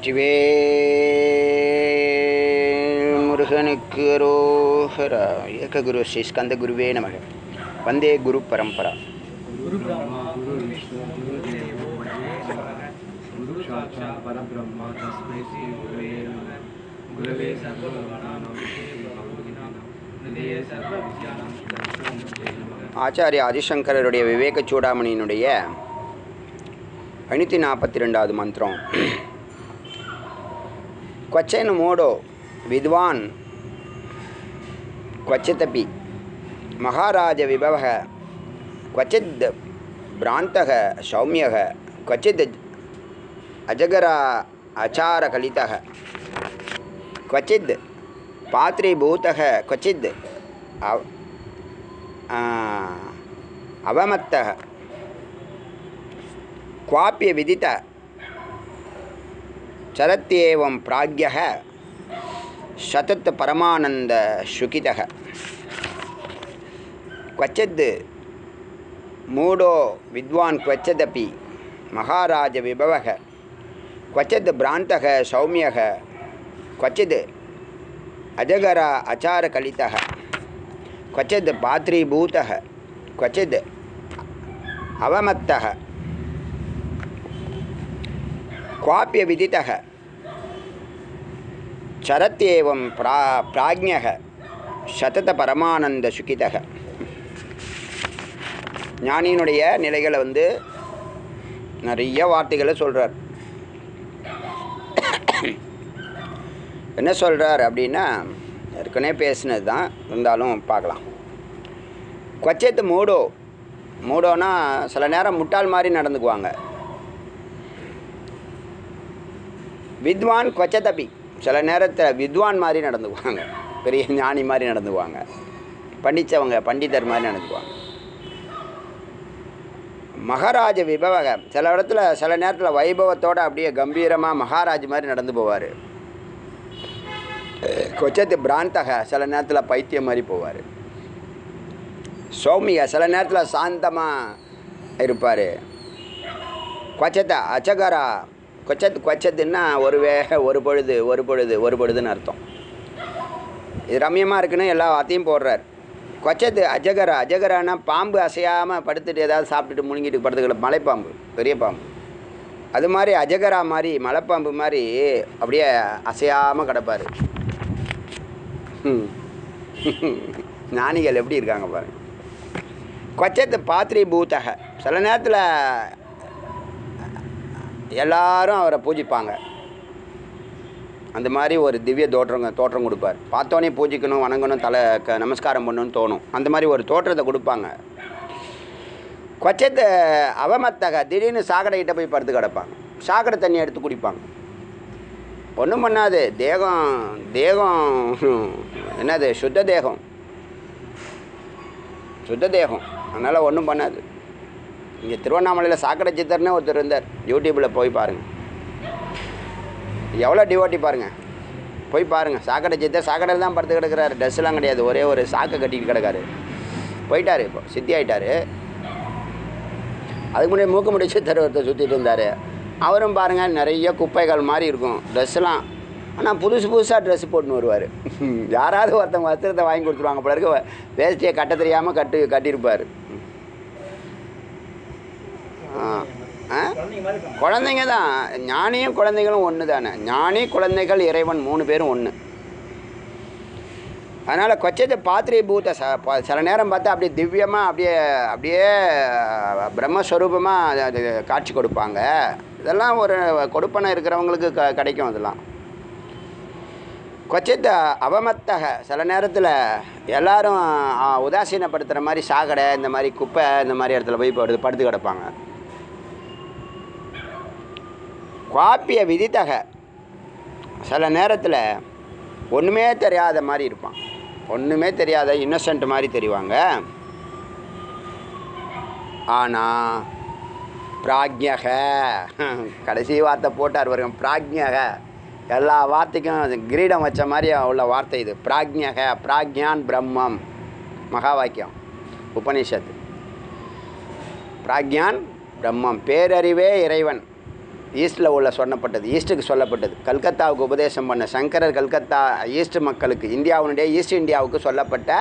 வெற்றிவே முருகனுக்கு அரோஹரா ஏககுரு ஸ்ரீ ஸ்கந்த குருவே நமக வந்தே குரு பரம்பரா गुरु ब्रह्मा गुरु विष्णु गुरु देवो महेश्वरः गुरु साक्षात् परब्रह्म तस्मै श्री गुरवे नमः गुरवे सर्वभूतानां हृदये सर्वविद्यानां तस्मै नमः ஆச்சாரிய ஆதிசங்கரருடைய விவேக சூடாமணியினுடைய ஐநூற்றி நாற்பத்தி ரெண்டாவது மந்திரம் क्वचन मोडो विद्वान् क्वचिदपि महाराजविभवः क्वचिद् भ्रान्तः सौम्यः क्वचिद् अजगरा अचारकलितः क्वचिद् पात्रीभूतः क्वचिद् अव आ, अवमत्तः क्वाप्यविदित चरत्येवं प्राज्ञः शतत् परमानन्दशुकितः क्वचिद् मूढो विद्वान् क्वचिदपि महाराजविभवः क्वचिद् भ्रान्तः सौम्यः क्वचिद् अजगर अचारकलितः क्वचिद् पात्रीभूतः क्वचिद् अवमत्तः क्वाप्यविदितः चरत्येवं प्रा प्राज्ञः சதத ஞானியினுடைய நிலைகளை வந்து நிறைய வார்த்தைகளை சொல்கிறார் என்ன சொல்கிறார் அப்படின்னா ஏற்கனவே பேசினது தான் இருந்தாலும் பார்க்கலாம் கொச்சத்து மூடோ மூடோனா சில நேரம் முட்டாள் மாதிரி நடந்துக்குவாங்க வித்வான் கொச்சதபி சில நேரத்தில் வித்வான் மாதிரி நடந்துக்குவாங்க பெரிய ஞானி மாதிரி நடந்துக்குவாங்க படித்தவங்க பண்டிதர் மாதிரி நடந்துக்குவாங்க மகாராஜ விபவக சில இடத்துல சில நேரத்தில் வைபவத்தோடு அப்படியே கம்பீரமாக மகாராஜ் மாதிரி நடந்து போவார் கொச்சத்து பிராந்தக சில நேரத்தில் பைத்தியம் மாதிரி போவார் சௌமிய சில நேரத்தில் சாந்தமாக இருப்பார் கொச்சத்த அச்சகரா கொச்சத்து கொச்சத்துன்னா ஒரு வே ஒரு பொழுது ஒரு பொழுது ஒரு பொழுதுன்னு அர்த்தம் இது ரம்யமாக இருக்குன்னு எல்லா வார்த்தையும் போடுறார் கொச்சத்து அஜகரா அஜகரானா பாம்பு அசையாமல் படுத்துட்டு ஏதாவது சாப்பிட்டுட்டு முழுங்கிட்டு படுத்துக்கிற மலைப்பாம்பு பெரிய பாம்பு அது மாதிரி அஜகரா மாதிரி மலைப்பாம்பு மாதிரி அப்படியே அசையாமல் கிடப்பார் ஞானிகள் எப்படி இருக்காங்க பாருங்க கொச்சத்து பாத்திரி பூத்தக சில நேரத்தில் எல்லாரும் அவரை பூஜிப்பாங்க அந்த மாதிரி ஒரு திவ்ய தோற்றம் தோற்றம் கொடுப்பார் பார்த்தோன்னே பூஜிக்கணும் வணங்கணும் தலை க நமஸ்காரம் பண்ணணும்னு தோணும் அந்த மாதிரி ஒரு தோற்றத்தை கொடுப்பாங்க கொச்சத்தை அவமத்தக திடீர்னு சாக்கடைகிட்ட போய் படுத்து கிடப்பாங்க சாக்கடை தண்ணி எடுத்து குடிப்பாங்க ஒன்றும் பண்ணாது தேகம் தேகம் என்னது சுத்த தேகம் சுத்த தேகம் அதனால் ஒன்றும் பண்ணாது இங்கே திருவண்ணாமலையில் சாக்கடை சித்தர்னே ஒருத்தர் இருந்தார் யூடியூப்பில் போய் பாருங்கள் எவ்வளோ டிவோட்டி பாருங்கள் போய் பாருங்கள் சாக்கடை சித்தர் சாக்கடையில் தான் படுத்து கிடக்கிறாரு ட்ரெஸ்லாம் கிடையாது ஒரே ஒரு சாக்கை கட்டிட்டு கிடக்காரு போயிட்டார் இப்போ சித்தி ஆயிட்டார் அதுக்கு முன்னாடி மூக்க முடி சித்தர் ஒருத்தர் சுற்றிட்டு இருந்தார் அவரும் பாருங்கள் நிறைய குப்பைகள் மாதிரி இருக்கும் ட்ரெஸ்லாம் ஆனால் புதுசு புதுசாக ட்ரெஸ் போட்டுன்னு வருவார் யாராவது ஒருத்தவங்க வஸ்திரத்தை வாங்கி கொடுத்துருவாங்க போல இருக்கு வேஷ்டியை கட்ட தெரியாமல் கட்டு கட்டியிருப்பார் ஆ ஆ குழந்தைங்க தான் ஞானியும் குழந்தைகளும் ஒன்று தானே ஞானி குழந்தைகள் இறைவன் மூணு பேரும் ஒன்று அதனால் கொச்சத்தை பாத்திரி பூத்த ச ப- சில நேரம் பார்த்தா அப்படியே திவ்யமாக அப்படியே அப்படியே பிரம்மஸ்வரூபமாக அது காட்சி கொடுப்பாங்க இதெல்லாம் ஒரு கொடுப்பனை இருக்கிறவங்களுக்கு க கிடைக்கும் அதெல்லாம் கொச்சித்த அவமத்தக சில நேரத்தில் எல்லாரும் ஆ, உதாசீனப்படுத்துகிற மாதிரி சாக்கடை இந்த மாதிரி குப்பை இந்த மாதிரி இடத்துல போய் படுத்து படுத்து கிடப்பாங்க குவாப்பிய விதித்தக சில நேரத்தில் ஒன்றுமே தெரியாத மாதிரி இருப்பான் ஒன்றுமே தெரியாத இன்னசென்ட் மாதிரி தெரிவாங்க ஆனால் பிராஜ்யக கடைசி வார்த்தை போட்டார் வருங்க பிராஜ்யக எல்லா வார்த்தைக்கும் அது கிரீடம் வச்ச மாதிரி உள்ள வார்த்தை இது பிராஜ்யக பிராஜ்யான் பிரம்மம் மகா வாக்கியம் உபனிஷத் பிராக்யான் பிரம்மம் பேரறிவே இறைவன் ஈஸ்டில் உள்ள சொல்லப்பட்டது ஈஸ்ட்டுக்கு சொல்லப்பட்டது கல்கத்தாவுக்கு உபதேசம் பண்ண சங்கரர் கல்கத்தா ஈஸ்ட் மக்களுக்கு இந்தியாவுடைய ஈஸ்ட் இந்தியாவுக்கு சொல்லப்பட்ட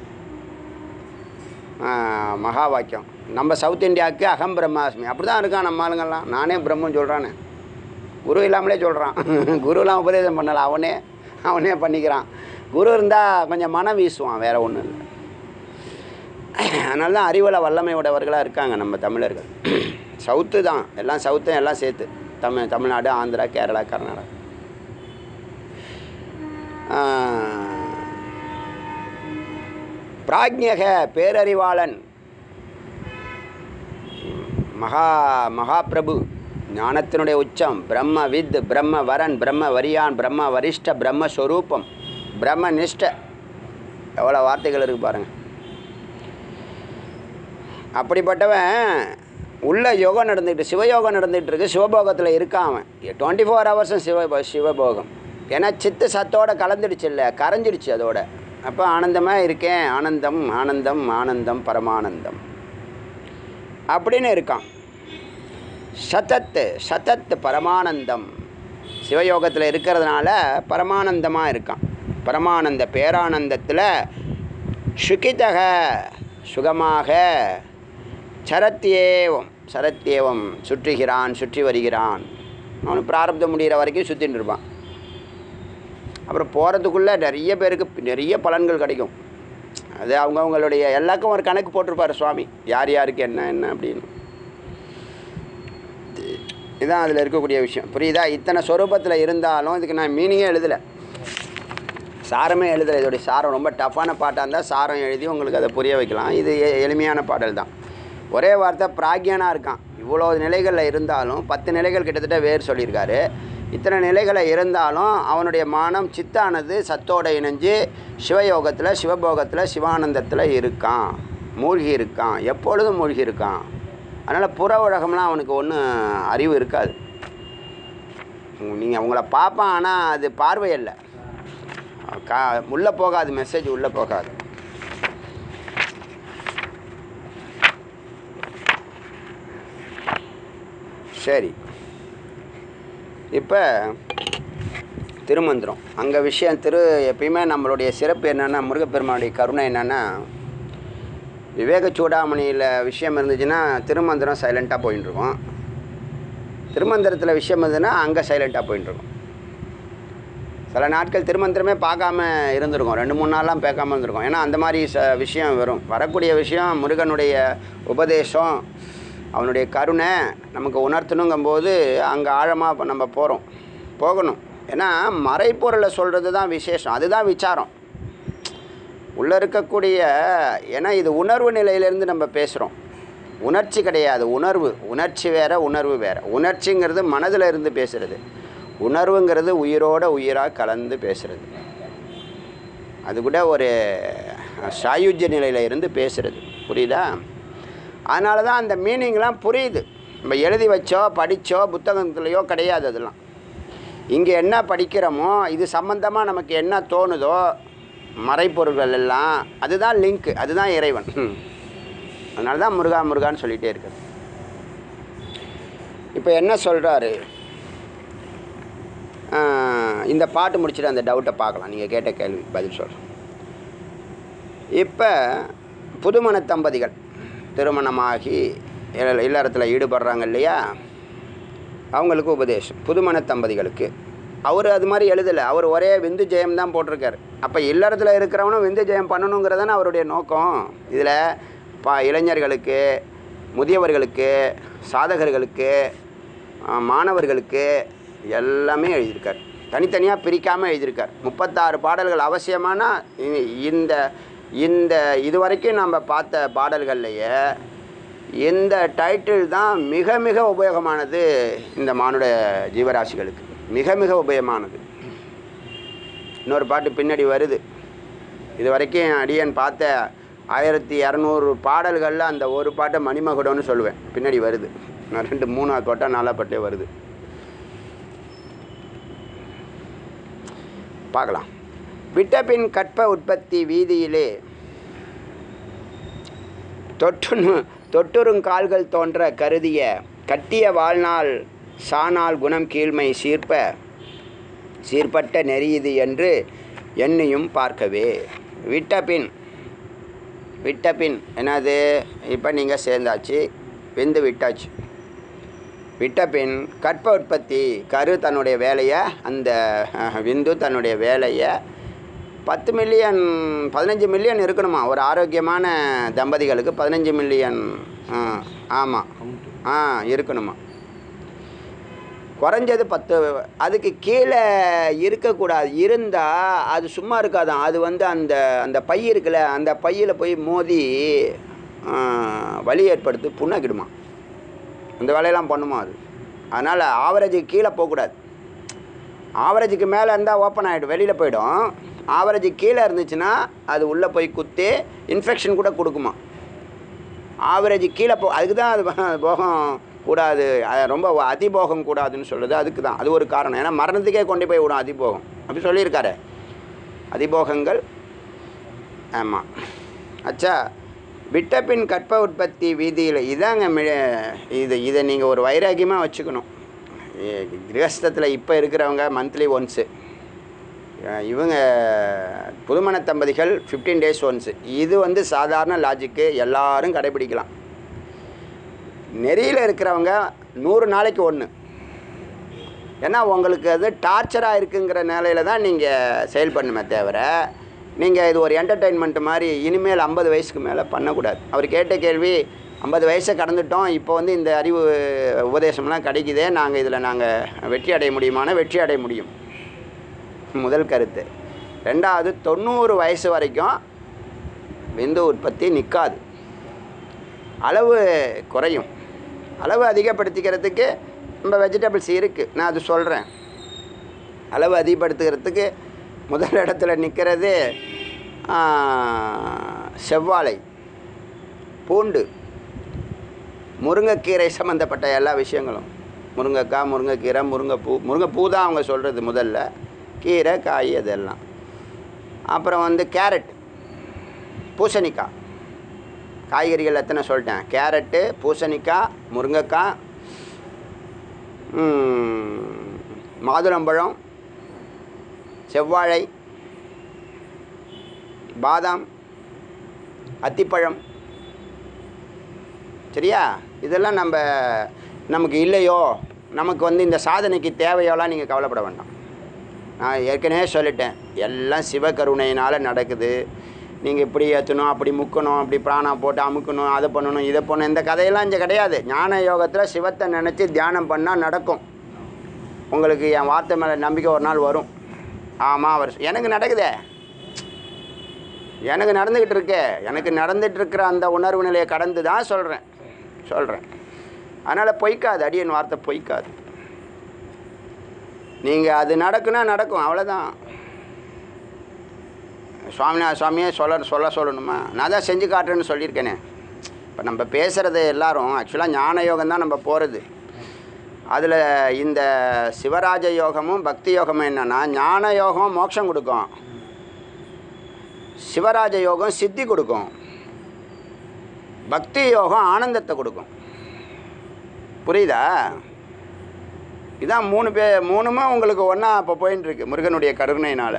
ஆ, மகா வாக்கியம் நம்ம சவுத் இந்தியாவுக்கு அகம் பிரம்மாஸ்மி அப்படி தான் இருக்கான் நம்ம ஆளுங்கெல்லாம் நானே பிரம்மன் சொல்கிறானே குரு இல்லாமலே சொல்கிறான் குருலாம் உபதேசம் பண்ணலை அவனே அவனே பண்ணிக்கிறான் குரு இருந்தால் கொஞ்சம் மனம் வீசுவான் வேறு ஒன்றும் இல்லை அதனால தான் அறிவில் வல்லமை உடையவர்களாக இருக்காங்க நம்ம தமிழர்கள் சவுத்து தான் எல்லாம் சவுத்து எல்லாம் சேர்த்து தமிழ் தமிழ்நாடு ஆந்திரா கேரளா கர்நாடகா ஆஹ், பிராஜ்ஞக பேரறிவாளன் மகா மகாபிரபு ஞானத்தினுடைய உச்சம் பிரம்ம வித் பிரம்ம வரன் பிரம்ம வரியான் பிரம்ம வரிஷ்ட பிரம்ம ஸ்வரூபம் பிரம்ம நிஷ்ட எவ்வளோ வார்த்தைகள் இருக்கு பாருங்க அப்படிப்பட்டவன் உள்ள யோகம் நடந்துக்கிட்டு சிவயோகம் நடந்துகிட்டு இருக்கு சிவபோகத்தில் இருக்கான் அவன் டுவெண்ட்டி ஃபோர் ஹவர்ஸும் சிவ சிவபோகம் ஏன்னா சித்து சத்தோட கலந்துடுச்சு இல்லை கரைஞ்சிடுச்சு அதோட அப்போ ஆனந்தமாக இருக்கேன் ஆனந்தம் ஆனந்தம் ஆனந்தம் பரமானந்தம் அப்படின்னு இருக்கான் சதத்து சதத் பரமானந்தம் சிவயோகத்தில் இருக்கிறதுனால பரமானந்தமாக இருக்கான் பரமானந்த பேரானந்தத்தில் சுகிதக சுகமாக சரத்தியேவம் சரத்தியேவம் சுற்றுகிறான் சுற்றி வருகிறான் அவனுக்கு பிராரப்தம் முடிகிற வரைக்கும் சுற்றின்னு இருப்பான் அப்புறம் போகிறதுக்குள்ளே நிறைய பேருக்கு நிறைய பலன்கள் கிடைக்கும் அது அவங்கவுங்களுடைய எல்லாருக்கும் ஒரு கணக்கு போட்டிருப்பார் சுவாமி யார் யாருக்கு என்ன என்ன அப்படின்னு இதுதான் அதில் இருக்கக்கூடிய விஷயம் புரியுதா இத்தனை சொரூபத்தில் இருந்தாலும் இதுக்கு நான் மீனிங்கே எழுதலை சாரமே எழுதலை இதோடைய சாரம் ரொம்ப டஃப்பான பாட்டாக இருந்தால் சாரம் எழுதி உங்களுக்கு அதை புரிய வைக்கலாம் இது எ- எளிமையான பாடல் தான் ஒரே வார்த்தை பிராக்யனாக இருக்கான் இவ்வளோ நிலைகளில் இருந்தாலும் பத்து நிலைகள் கிட்டத்தட்ட வேர் சொல்லியிருக்காரு இத்தனை நிலைகளில் இருந்தாலும் அவனுடைய மானம் சித்தானது சத்தோட இணைஞ்சு சிவயோகத்தில் சிவபோகத்தில் சிவானந்தத்தில் இருக்கான் மூழ்கி இருக்கான் எப்பொழுதும் மூழ்கி இருக்கான் அதனால் புற உலகம்லாம் அவனுக்கு ஒன்றும் அறிவு இருக்காது நீங்கள் அவங்கள பார்ப்பான் ஆனால் அது பார்வை இல்லை கா உள்ளே போகாது மெசேஜ் உள்ளே போகாது சரி இப்போ திருமந்திரம் அங்கே விஷயம் திரு எப்பயுமே நம்மளுடைய சிறப்பு என்னென்னா முருகப்பெருமானுடைய கருணை என்னென்னா விவேக சூடாமணியில் விஷயம் இருந்துச்சுன்னா திருமந்திரம் சைலண்ட்டாக போயின்னு இருக்கும் திருமந்திரத்தில் விஷயம் இருந்ததுன்னா அங்கே சைலண்ட்டாக போயின்னு இருக்கும் சில நாட்கள் திருமந்திரமே பார்க்காம இருந்திருக்கும் ரெண்டு மூணு நாள்லாம் பார்க்காம இருந்திருக்கும் ஏன்னா அந்த மாதிரி ச விஷயம் வரும் வரக்கூடிய விஷயம் முருகனுடைய உபதேசம் அவனுடைய கருணை நமக்கு உணர்த்தணுங்கும்போது அங்கே ஆழமாக நம்ம போகிறோம் போகணும் ஏன்னா மறைப்பொருளை சொல்கிறது தான் விசேஷம் அதுதான் விசாரம் உள்ளே இருக்கக்கூடிய ஏன்னா இது உணர்வு நிலையிலேருந்து நம்ம பேசுகிறோம் உணர்ச்சி கிடையாது உணர்வு உணர்ச்சி வேற உணர்வு வேற உணர்ச்சிங்கிறது மனதில் இருந்து பேசுகிறது உணர்வுங்கிறது உயிரோட உயிராக கலந்து பேசுகிறது அது கூட ஒரு சாயுஜ்ய நிலையில் இருந்து பேசுகிறது புரியுதா அதனால தான் அந்த மீனிங்லாம் புரியுது நம்ம எழுதி வச்சோ படித்தோ புத்தகத்துலேயோ கிடையாது அதெல்லாம் இங்கே என்ன படிக்கிறோமோ இது சம்பந்தமாக நமக்கு என்ன தோணுதோ மறைப்பொருள்கள் எல்லாம் அதுதான் லிங்க் அதுதான் இறைவன் அதனால தான் முருகா முருகான்னு சொல்லிகிட்டே இருக்குது இப்போ என்ன சொல்கிறாரு இந்த பாட்டு முடிச்சுட்டு அந்த டவுட்டை பார்க்கலாம் நீங்கள் கேட்ட கேள்வி பதில் சொல்கிறேன் இப்போ புதுமண தம்பதிகள் திருமணமாகி இல்ல- இல்லறத்தில் ஈடுபடுறாங்க இல்லையா அவங்களுக்கு உபதேசம் புதுமண தம்பதிகளுக்கு அவர் அது மாதிரி எழுதலை அவர் ஒரே விந்து ஜெயம் தான் போட்டிருக்காரு அப்போ இல்லறத்தில் இருக்கிறவனும் விந்து ஜெயம் பண்ணணுங்கிறதானே அவருடைய நோக்கம் இதில் பா இளைஞர்களுக்கு முதியவர்களுக்கு சாதகர்களுக்கு ஆ, மாணவர்களுக்கு எல்லாமே எழுதியிருக்கார் தனித்தனியாக பிரிக்காமல் எழுதியிருக்கார் முப்பத்தாறு பாடல்கள் அவசியமானா இ- இந்த இந்த இதுவரைக்கும் நம்ம பார்த்த பாடல்கள்லையே இந்த டைட்டில் தான் மிக மிக உபயோகமானது இந்த மானுட ஜீவராசிகளுக்கு மிக மிக உபயோகமானது இன்னொரு பாட்டு பின்னாடி வருது இது வரைக்கும் அடியன் பார்த்த ஆயிரத்தி இரநூறு பாடல்களில் அந்த ஒரு பாட்டை மணிமகுடம்னு சொல்லுவேன் பின்னாடி வருது நான் ரெண்டு மூணாவது பாட்டா நாலாவது பாட்டே வருது பார்க்கலாம் விட்டபின் கற்ப உற்பத்தி வீதியிலே தொற்று தொட்டுறும் கால்கள் தோன்ற கருதிய கட்டிய வாழ்நாள் சானால் குணம் கீழ்மை சீர்ப்ப சீர்பட்ட நெறி இது என்று எண்ணியும் பார்க்கவே விட்ட பின் விட்ட பின் என்னது இப்போ நீங்கள் சேர்ந்தாச்சு வெந்து விட்டாச்சு விட்ட பின் கற்ப உற்பத்தி கரு தன்னுடைய வேலையை அந்த அஹ், விந்து தன்னுடைய வேலையை பத்து மில்லியன் பதினஞ்சு மில்லியன் இருக்கணுமா ஒரு ஆரோக்கியமான தம்பதிகளுக்கு பதினஞ்சு மில்லியன் ஆமாம் கவுண்ட் ஆ இருக்கணுமா குறைஞ்சது பத்து அதுக்கு கீழே இருக்கக்கூடாது இருந்தால் அது சும்மா இருக்காதான் அது வந்து அந்த அந்த பை இருக்குல்ல அந்த பையில் போய் மோதி ஆ, வலி ஏற்படுத்தி புண்ணாக்கிடுமா இந்த வேலையெல்லாம் பண்ணுமா அது அதனால் ஆவரேஜுக்கு கீழே போகக்கூடாது ஆவரேஜுக்கு மேலே இருந்தால் ஓப்பன் ஆகிடும் வெளியில் போயிடும் ஆவரேஜுக்கு கீழே இருந்துச்சுன்னா அது உள்ளே போய் குத்தி இன்ஃபெக்ஷன் கூட கொடுக்குமா ஆவரேஜ் கீழே போ அதுக்கு தான் அது போ- போகம் கூடாது அது ரொம்ப அதிபோகம் கூடாதுன்னு சொல்லுது அதுக்கு தான் அது ஒரு காரணம் ஏன்னா மரணத்துக்கே கொண்டு போய் விடும் அதிபோகம் அப்படி சொல்லியிருக்காரு அதிபோகங்கள் ஆமாம் அச்சா விட்டபின் கற்ப உற்பத்தி வீதியில் இதாங்க மி- இது இதை நீங்கள் ஒரு வைராக்கியமாக வச்சுக்கணும் இ- கிரகஸ்தத்தில் இப்போ இருக்கிறவங்க மந்த்லி ஒன்ஸு இவங்க புதுமண தம்பதிகள் ஃபிஃப்டீன் டேஸ் ஒன்ஸு இது வந்து சாதாரண லாஜிக்கு எல்லாரும் கடைபிடிக்கலாம் நெறியில் இருக்கிறவங்க நூறு நாளைக்கு ஒன்று ஏன்னா உங்களுக்கு அது டார்ச்சராக இருக்குங்கிற நிலையில தான் நீங்கள் செயல் பண்ணுமே தவிர நீங்கள் இது ஒரு என்டர்டெயின்மெண்ட் மாதிரி இனிமேல் ஐம்பது வயசுக்கு மேலே பண்ணக்கூடாது அவர் கேட்ட கேள்வி ஐம்பது வயசை கடந்துட்டோம் இப்போ வந்து இந்த அறிவு உபதேசம்லாம் கிடைக்குதே நாங்கள் இதில் நாங்கள் வெற்றி அடைய முடியுமானா வெற்றி அடைய முடியும் முதல் கருத்து ரெண்டாவது தொண்ணூறு வயசு வரைக்கும் விந்து உற்பத்தி நிற்காது அளவு குறையும் அளவு அதிகப்படுத்திக்கிறதுக்கு நம்ம வெஜிடபிள்ஸ் இருக்குது நான் அது சொல்கிறேன் அளவு அதிகப்படுத்துகிறதுக்கு முதல் இடத்துல நிற்கிறது செவ்வாழை பூண்டு முருங்கைக்கீரை சம்மந்தப்பட்ட எல்லா விஷயங்களும் முருங்கைக்காய் முருங்கைக்கீரை முருங்கைப்பூ முருங்கைப்பூ தான் அவங்க சொல்கிறது முதல்ல கீரை காய் அதெல்லாம் அப்புறம் வந்து கேரட் பூசணிக்காய் காய்கறிகள் எத்தனை சொல்லிட்டேன் கேரட்டு பூசணிக்காய் முருங்கைக்காய் ம், மாதுளம்பழம் செவ்வாழை பாதாம் அத்திப்பழம் சரியா இதெல்லாம் நம்ம நமக்கு இல்லையோ நமக்கு வந்து இந்த சாதனைக்கு தேவையோலாம் நீங்கள் கவலைப்பட வேண்டாம் நான் ஏற்கனவே சொல்லிட்டேன் எல்லாம் சிவகருணையினால் நடக்குது நீங்கள் இப்படி ஏற்றணும் அப்படி முக்கணும் அப்படி பிராணா போட்டு அமுக்கணும் அதை பண்ணணும் இதை பண்ணணும் இந்த கதையெல்லாம் இங்கே கிடையாது ஞான யோகத்தில் சிவத்தை நினச்சி தியானம் பண்ணால் நடக்கும் உங்களுக்கு என் வார்த்தை மேலே நம்பிக்கை ஒரு நாள் வரும் ஆமாம் அவர் எனக்கு நடக்குதே எனக்கு நடந்துக்கிட்டு இருக்கே எனக்கு நடந்துட்டு இருக்கிற அந்த உணர்வு நிலையை கடந்து தான் சொல்கிறேன் சொல்கிறேன் அதனால் பொய்க்காது அடியன் வார்த்தை பொய்க்காது நீங்கள் அது நடக்குன்னா நடக்கும் அவ்வளோதான் சுவாமினா சுவாமியே சொல்ல சொல்ல சொல்லணுமா நான் தான் செஞ்சு காட்டுறேன்னு சொல்லியிருக்கேனே இப்போ நம்ம பேசுகிறது எல்லாரும் ஆக்சுவலாக ஞான யோகம் தான் நம்ம போகிறது அதில் இந்த சிவராஜ யோகமும் பக்தி யோகமும் என்னென்னா ஞான யோகம் மோட்சம் கொடுக்கும் சிவராஜ யோகம் சித்தி கொடுக்கும் பக்தி யோகம் ஆனந்தத்தை கொடுக்கும் புரியுதா இதான் மூணு பே மூணுமே உங்களுக்கு ஒன்றா இப்போ போயின்னு இருக்கு முருகனுடைய கருணையினால்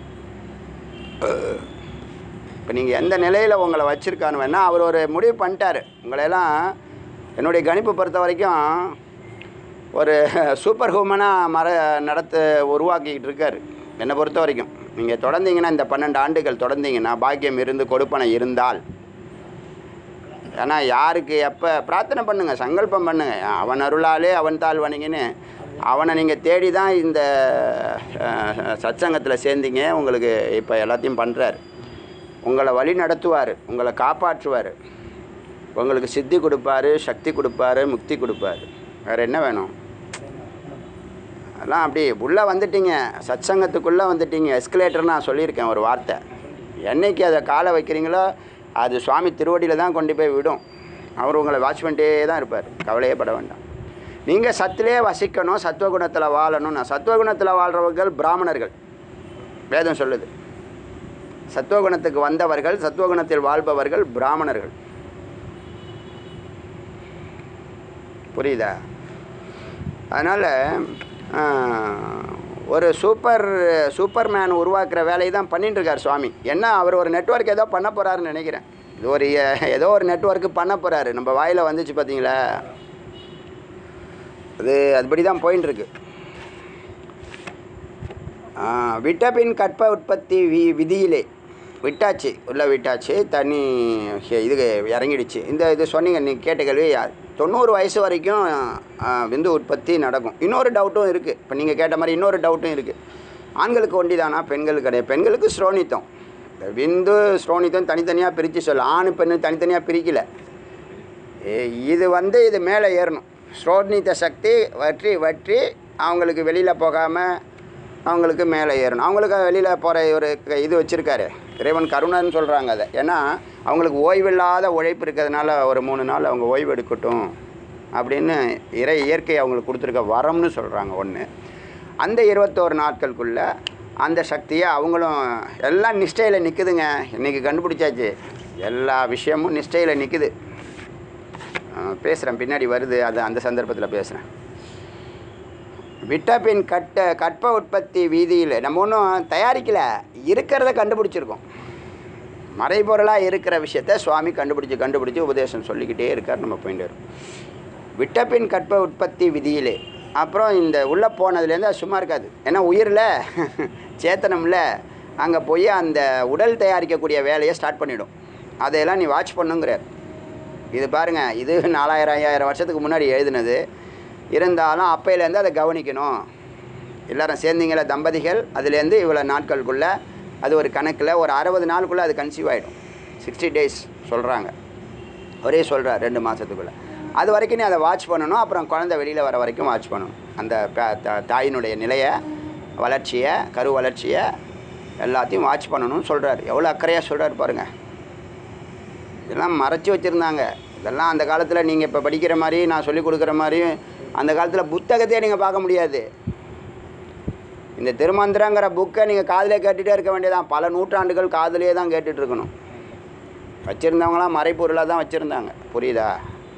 இப்போ நீங்கள் எந்த நிலையில் உங்களை வச்சுருக்கான்னு வேணால் அவர் ஒரு முடிவு பண்ணிட்டாரு உங்களையெல்லாம் என்னுடைய கணிப்பு பொறுத்த வரைக்கும் ஒரு சூப்பர் ஹூமனாக மர நடத்த உருவாக்கிக்கிட்டு இருக்கார் என்னை பொறுத்த வரைக்கும் நீங்கள் தொடர்ந்தீங்கன்னா இந்த பன்னெண்டு ஆண்டுகள் தொடர்ந்தீங்கன்னா பாக்கியம் இருந்து கொடுப்பனை இருந்தால் ஏன்னா யாருக்கு எப்போ பிரார்த்தனை பண்ணுங்க சங்கல்பம் பண்ணுங்க அவன் அருளாலே அவன் தாள் வணங்கின்னு அவனை நீங்கள் தேடி தான் இந்த சத்சங்கத்தில் சேர்ந்தீங்க உங்களுக்கு இப்போ எல்லாத்தையும் பண்ணுறாரு உங்களை வழி நடத்துவார் உங்களை காப்பாற்றுவார் உங்களுக்கு சித்தி கொடுப்பாரு சக்தி கொடுப்பாரு முக்தி கொடுப்பாரு வேறு என்ன வேணும் அதெல்லாம் அப்படி உள்ளே வந்துட்டீங்க சத்சங்கத்துக்குள்ளே வந்துட்டீங்க எஸ்கலேட்டர் நான் சொல்லியிருக்கேன் ஒரு வார்த்தை என்னைக்கு அதை காலை வைக்கிறீங்களோ அது சுவாமி திருவடியில் தான் கொண்டு போய் விடும் அவர் உங்களை வாட்ச் பண்ணிட்டே தான் இருப்பார் கவலையே பட வேண்டாம் நீங்கள் சத்திலே வசிக்கணும் சத்துவகுணத்தில் வாழணும் நான் சத்துவகுணத்தில் வாழ்கிறவர்கள் பிராமணர்கள் வேதம் சொல்லுது சத்துவகுணத்துக்கு வந்தவர்கள் சத்துவகுணத்தில் வாழ்பவர்கள் பிராமணர்கள் புரியுதா அதனால் ஒரு சூப்பர் சூப்பர்மேன் உருவாக்குற வேலையை தான் பண்ணிட்டு இருக்கார் சுவாமி என்ன அவர் ஒரு நெட்வொர்க் ஏதோ பண்ண போகிறாருன்னு நினைக்கிறேன் இது ஒரு எ- ஏதோ ஒரு நெட்வொர்க்கு பண்ண போகிறாரு நம்ம வாயில் வந்துச்சு பார்த்தீங்களா அது அதுபடி தான் போயின்னு இருக்கு ஆ, விட்ட பின் கற்ப உற்பத்தி வி விதியிலே விட்டாச்சு உள்ளே விட்டாச்சு தண்ணி ஹே- இது இறங்கிடுச்சு இந்த இது சொன்னீங்க நீங்கள் கேட்ட கேள்வி யா- தொண்ணூறு வயசு வரைக்கும் ஆ, விந்து உற்பத்தி நடக்கும் இன்னொரு டவுட்டும் இருக்குது இப்போ நீங்கள் கேட்ட மாதிரி இன்னொரு டவுட்டும் இருக்குது ஆண்களுக்கு ஒண்டிதானா பெண்களுக்கு கிடையாது பெண்களுக்கு ஸ்ரோனித்தம் இந்த விந்து ஸ்ரோனித்தம் தனித்தனியாக பிரித்து சொல்ல ஆண் பெண்ணு தனித்தனியாக பிரிக்கல ஏ- இது வந்து இது மேலே ஏறணும் ஸ்ரோனித்த சக்தி வற்றி வற்றி அவங்களுக்கு வெளியில் போகாமல் அவங்களுக்கு மேலே ஏறணும் அவங்களுக்கு வெளியில் போகிற ஒரு க- இது வச்சுருக்காரு இறைவன் கருணன்னு சொல்கிறாங்க அதை ஏன்னா அவங்களுக்கு ஓய்வில்லாத உழைப்பு இருக்கிறதுனால ஒரு மூணு நாள் அவங்க ஓய்வு எடுக்கட்டும் அப்படின்னு இறை இயற்கை அவங்களுக்கு கொடுத்துருக்க வரம்னு சொல்கிறாங்க ஒன்று அந்த இருபத்தோரு நாட்களுக்குள்ள அந்த சக்தியை அவங்களும் எல்லாம் நிஷ்டையில் நிற்குதுங்க இன்றைக்கி கண்டுபிடிச்சாச்சு எல்லா விஷயமும் நிஷ்டையில் நிற்குது பேசுகிறேன் பின்னாடி வருது அது அந்த சந்தர்ப்பத்தில் பேசுகிறேன் விட்ட பின் கட்ட கற்ப உற்பத்தி வீதியில் நம்ம ஒன்றும் தயாரிக்கல இருக்கிறத கண்டுபிடிச்சிருக்கோம் மறைபொருளாக இருக்கிற விஷயத்த சுவாமி கண்டுபிடிச்சி கண்டுபிடிச்சி உபதேசம் சொல்லிக்கிட்டே இருக்கார் நம்ம போயிட்டு வரோம் விட்ட பின் கற்ப உற்பத்தி விதியிலே அப்புறம் இந்த உள்ளே போனதுலேருந்து அது சும்மா இருக்காது ஏன்னா உயிரில் சேத்தனம்ல அங்கே போய் அந்த உடல் தயாரிக்கக்கூடிய வேலையை ஸ்டார்ட் பண்ணிடும் அதையெல்லாம் நீ வாட்ச் பண்ணுங்கிறார் இது பாருங்க இது நாலாயிரம் ஐயாயிரம் வருஷத்துக்கு முன்னாடி எழுதினது இருந்தாலும் அப்பையிலேருந்து அதை கவனிக்கணும் எல்லாரும் சேர்ந்தீங்கள தம்பதிகள் அதுலேருந்து இவ்வளோ நாட்களுக்குள்ளே அது ஒரு கணக்கில் ஒரு அறுபது நாளுக்குள்ளே அது கன்சீவ் ஆகிடும் சிக்ஸ்டி டேஸ் சொல்கிறாங்க ஒரே சொல்கிறார் ரெண்டு மாதத்துக்குள்ளே அது வரைக்கும் நீ அதை வாட்ச் பண்ணணும் அப்புறம் குழந்தை வெளியில் வர வரைக்கும் வாட்ச் பண்ணணும் அந்த ப- த- தாயினுடைய நிலையை வளர்ச்சியை கரு வளர்ச்சியை எல்லாத்தையும் வாட்ச் பண்ணணும்னு சொல்கிறார் எவ்வளோ அக்கறையாக சொல்கிறார் பாருங்கள் இதெல்லாம் மறைச்சி வச்சுருந்தாங்க இதெல்லாம் அந்த காலத்தில் நீங்கள் இப்போ படிக்கிற மாதிரி நான் சொல்லி கொடுக்குற மாதிரி அந்த காலத்தில் புத்தகத்தையே நீங்கள் பார்க்க முடியாது இந்த திருமந்திரங்கிற புக்கை நீங்கள் காதிலே கேட்டுகிட்டே இருக்க வேண்டியதான் பல நூற்றாண்டுகள் காதிலே தான் கேட்டுட்டு இருக்கணும் வச்சுருந்தவங்களாம் மறைப்பொருளாக தான் வச்சுருந்தாங்க புரியுதா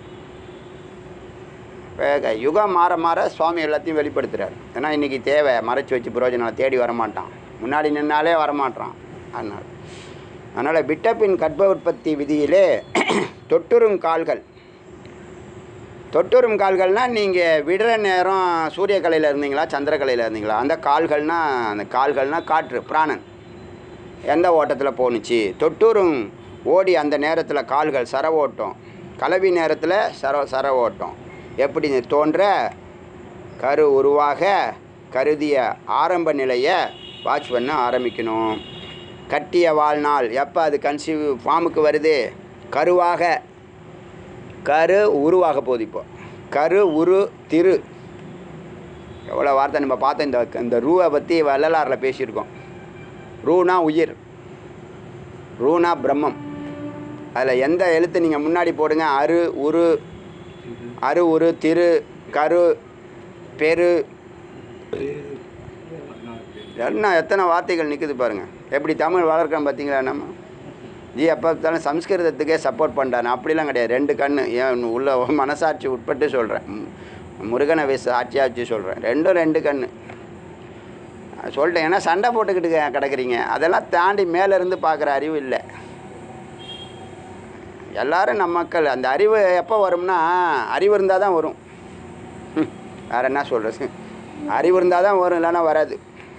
இப்போ யுகம் மாற மாற சுவாமி எல்லாத்தையும் வெளிப்படுத்துகிறார் ஏன்னா இன்றைக்கி தேவை மறைச்சி வச்சு பிரயோஜனம் தேடி வரமாட்டான் முன்னாடி நின்னாலே வரமாட்டான் அதனால் அதனால் விட்டபின் கர்ப்ப உற்பத்தி விதியிலே தொட்டுறும் கால்கள் தொட்டுறும் கால்கள்னால் நீங்கள் விடுற நேரம் சூரியக்கலையில் இருந்தீங்களா சந்திரக்கலையில் இருந்தீங்களா அந்த கால்கள்னா அந்த கால்கள்னால் காற்று பிராணன் எந்த ஓட்டத்தில் போணுச்சு தொட்டூரும் ஓடி அந்த நேரத்தில் கால்கள் சர ஓட்டம் கலவி நேரத்தில் சர சர ஓட்டம் எப்படி தோன்ற கரு உருவாக கருதிய ஆரம்ப நிலையை வாட்ச் பண்ண ஆரம்பிக்கணும் கட்டிய வாழ்நாள் எப்போ அது கன்சீவ் ஃபார்முக்கு வருது கருவாக கரு உருவாக போகுது இப்போ கரு உரு திரு எவ்வளோ வார்த்தை நம்ம பார்த்தோம் இந்த இந்த ரூவை பற்றி வள்ளலாரில் பேசியிருக்கோம் ரூனா உயிர் ரூனா பிரம்மம் அதில் எந்த எழுத்து நீங்கள் முன்னாடி போடுங்க அரு உரு அரு உரு திரு கரு பெரு என்ன எத்தனை வார்த்தைகள் நிற்குது பாருங்கள் எப்படி தமிழ் வளர்க்குறோம் பார்த்தீங்களா நம்ம ஜி எப்போ பார்த்தாலும் சம்ஸ்கிருதத்துக்கே சப்போர்ட் பண்ணுறாரு அப்படிலாம் கிடையாது ரெண்டு கண்ணு ஏன் உள்ள மனசாட்சி உட்பட்டு சொல்கிறேன் முருகனை வயசு ஆட்சியாக வச்சு சொல்கிறேன் ரெண்டும் ரெண்டு கண்ணு நான் சொல்லிட்டேன் ஏன்னா சண்டை போட்டுக்கிட்டு க- கிடக்குறீங்க அதெல்லாம் தாண்டி மேலே இருந்து பார்க்குற அறிவு இல்லை எல்லாரும் நம்ம மக்கள் அந்த அறிவு எப்போ வரும்னா அறிவு இருந்தால் தான் வரும் ம், வேற என்ன சொல்கிறது அறிவு இருந்தால் தான் வரும் இல்லைன்னா வராது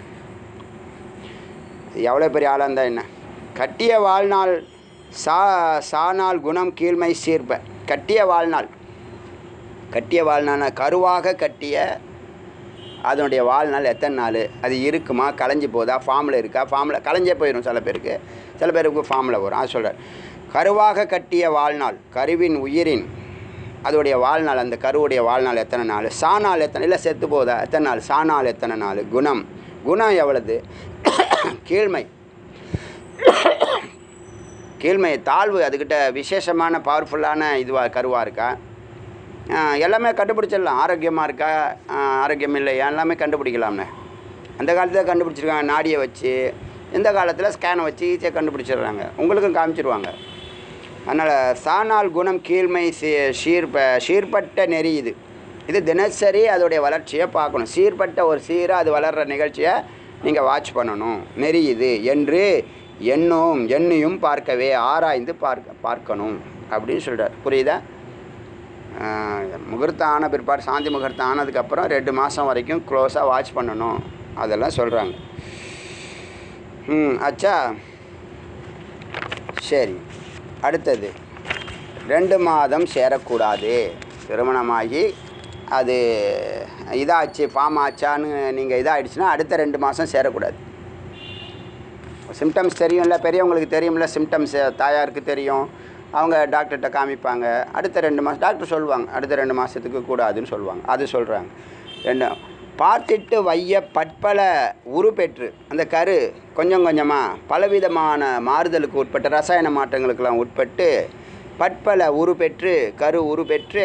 எவ்வளோ பெரிய ஆளாக இருந்தால் என்ன கட்டிய வாழ்நாள் சா சாநாள் குணம் கீழ்மை சீர்ப்ப கட்டிய வாழ்நாள் கட்டிய வாழ்நாள்னா கருவாக கட்டிய அதனுடைய வாழ்நாள் எத்தனை நாள் அது இருக்குமா களைஞ்சி போதா ஃபார்மில் இருக்கா ஃபார்மில் களைஞ்சே போயிடும் சில பேருக்கு சில பேருக்கு ஃபார்மில் வரும் அது சொல்கிறார் கருவாக கட்டிய வாழ்நாள் கருவின் உயிரின் அதோடைய வாழ்நாள் அந்த கருவுடைய வாழ்நாள் எத்தனை நாள் சாநாள் எத்தனை இல்லை செத்து போதா எத்தனை நாள் சாநாள் எத்தனை நாள் குணம் குணம் எவ்வளவு கீழ்மை கீழ்மை தாழ்வு அதுக்கிட்ட விசேஷமான பவர்ஃபுல்லான இதுவாக கருவாக இருக்கா ஆஹ் எல்லாமே கண்டுபிடிச்சிடலாம் ஆரோக்கியமாக இருக்கா ஆஹ் ஆரோக்கியம் இல்லை எல்லாமே கண்டுபிடிக்கலாம்னே அந்த காலத்தில் கண்டுபிடிச்சிருக்காங்க நாடியை வச்சு இந்த காலத்தில் ஸ்கேனை வச்சு ஈஸியாக கண்டுபிடிச்சிடுறாங்க உங்களுக்கும் காமிச்சிருவாங்க அதனால் சானால் குணம் கீழ்மை சீ- சீர்ப சீர்பட்ட நெறி இது இது தினசரி அதோடைய வளர்ச்சியை பார்க்கணும் சீர்பட்ட ஒரு சீராக அது வளர்கிற நிகழ்ச்சியை நீங்கள் வாட்ச் பண்ணணும் நெறி இது என்று எண்ணும் எண்ணியும் பார்க்கவே ஆராய்ந்து பார்க்க பார்க்கணும் அப்படின்னு சொல்கிறார் புரியுதா ஆஹ், முகூர்த்தம் ஆன பிற்பாடு சாந்தி முகூர்த்தம் ஆனதுக்கப்புறம் ரெண்டு மாதம் வரைக்கும் க்ளோஸாக வாட்ச் பண்ணணும் அதெல்லாம் சொல்கிறாங்க ம் அச்சா சரி அடுத்தது ரெண்டு மாதம் சேரக்கூடாது திருமணமாகி அது இதாச்சு ஃபார்ம் ஆச்சான்னு நீங்கள் இதாகிடுச்சுன்னா அடுத்த ரெண்டு மாதம் சேரக்கூடாது சிம்டம்ஸ் தெரியும்ல பெரியவங்களுக்கு தெரியும்ல சிம்டம்ஸ் தாயாருக்கு தெரியும் அவங்க டாக்டர்கிட்ட காமிப்பாங்க அடுத்த ரெண்டு மாதம் டாக்டர் சொல்லுவாங்க அடுத்த ரெண்டு மாதத்துக்கு கூடாதுன்னு சொல்லுவாங்க அது சொல்கிறாங்க ரெண்டு பார்த்திட்டு வைய பற்பல உருப்பெற்று அந்த கரு கொஞ்சம் கொஞ்சமாக பலவிதமான மாறுதலுக்கு உட்பட்ட ரசாயன மாற்றங்களுக்கெல்லாம் உட்பட்டு பற்பல உருப்பெற்று கரு உருப்பெற்று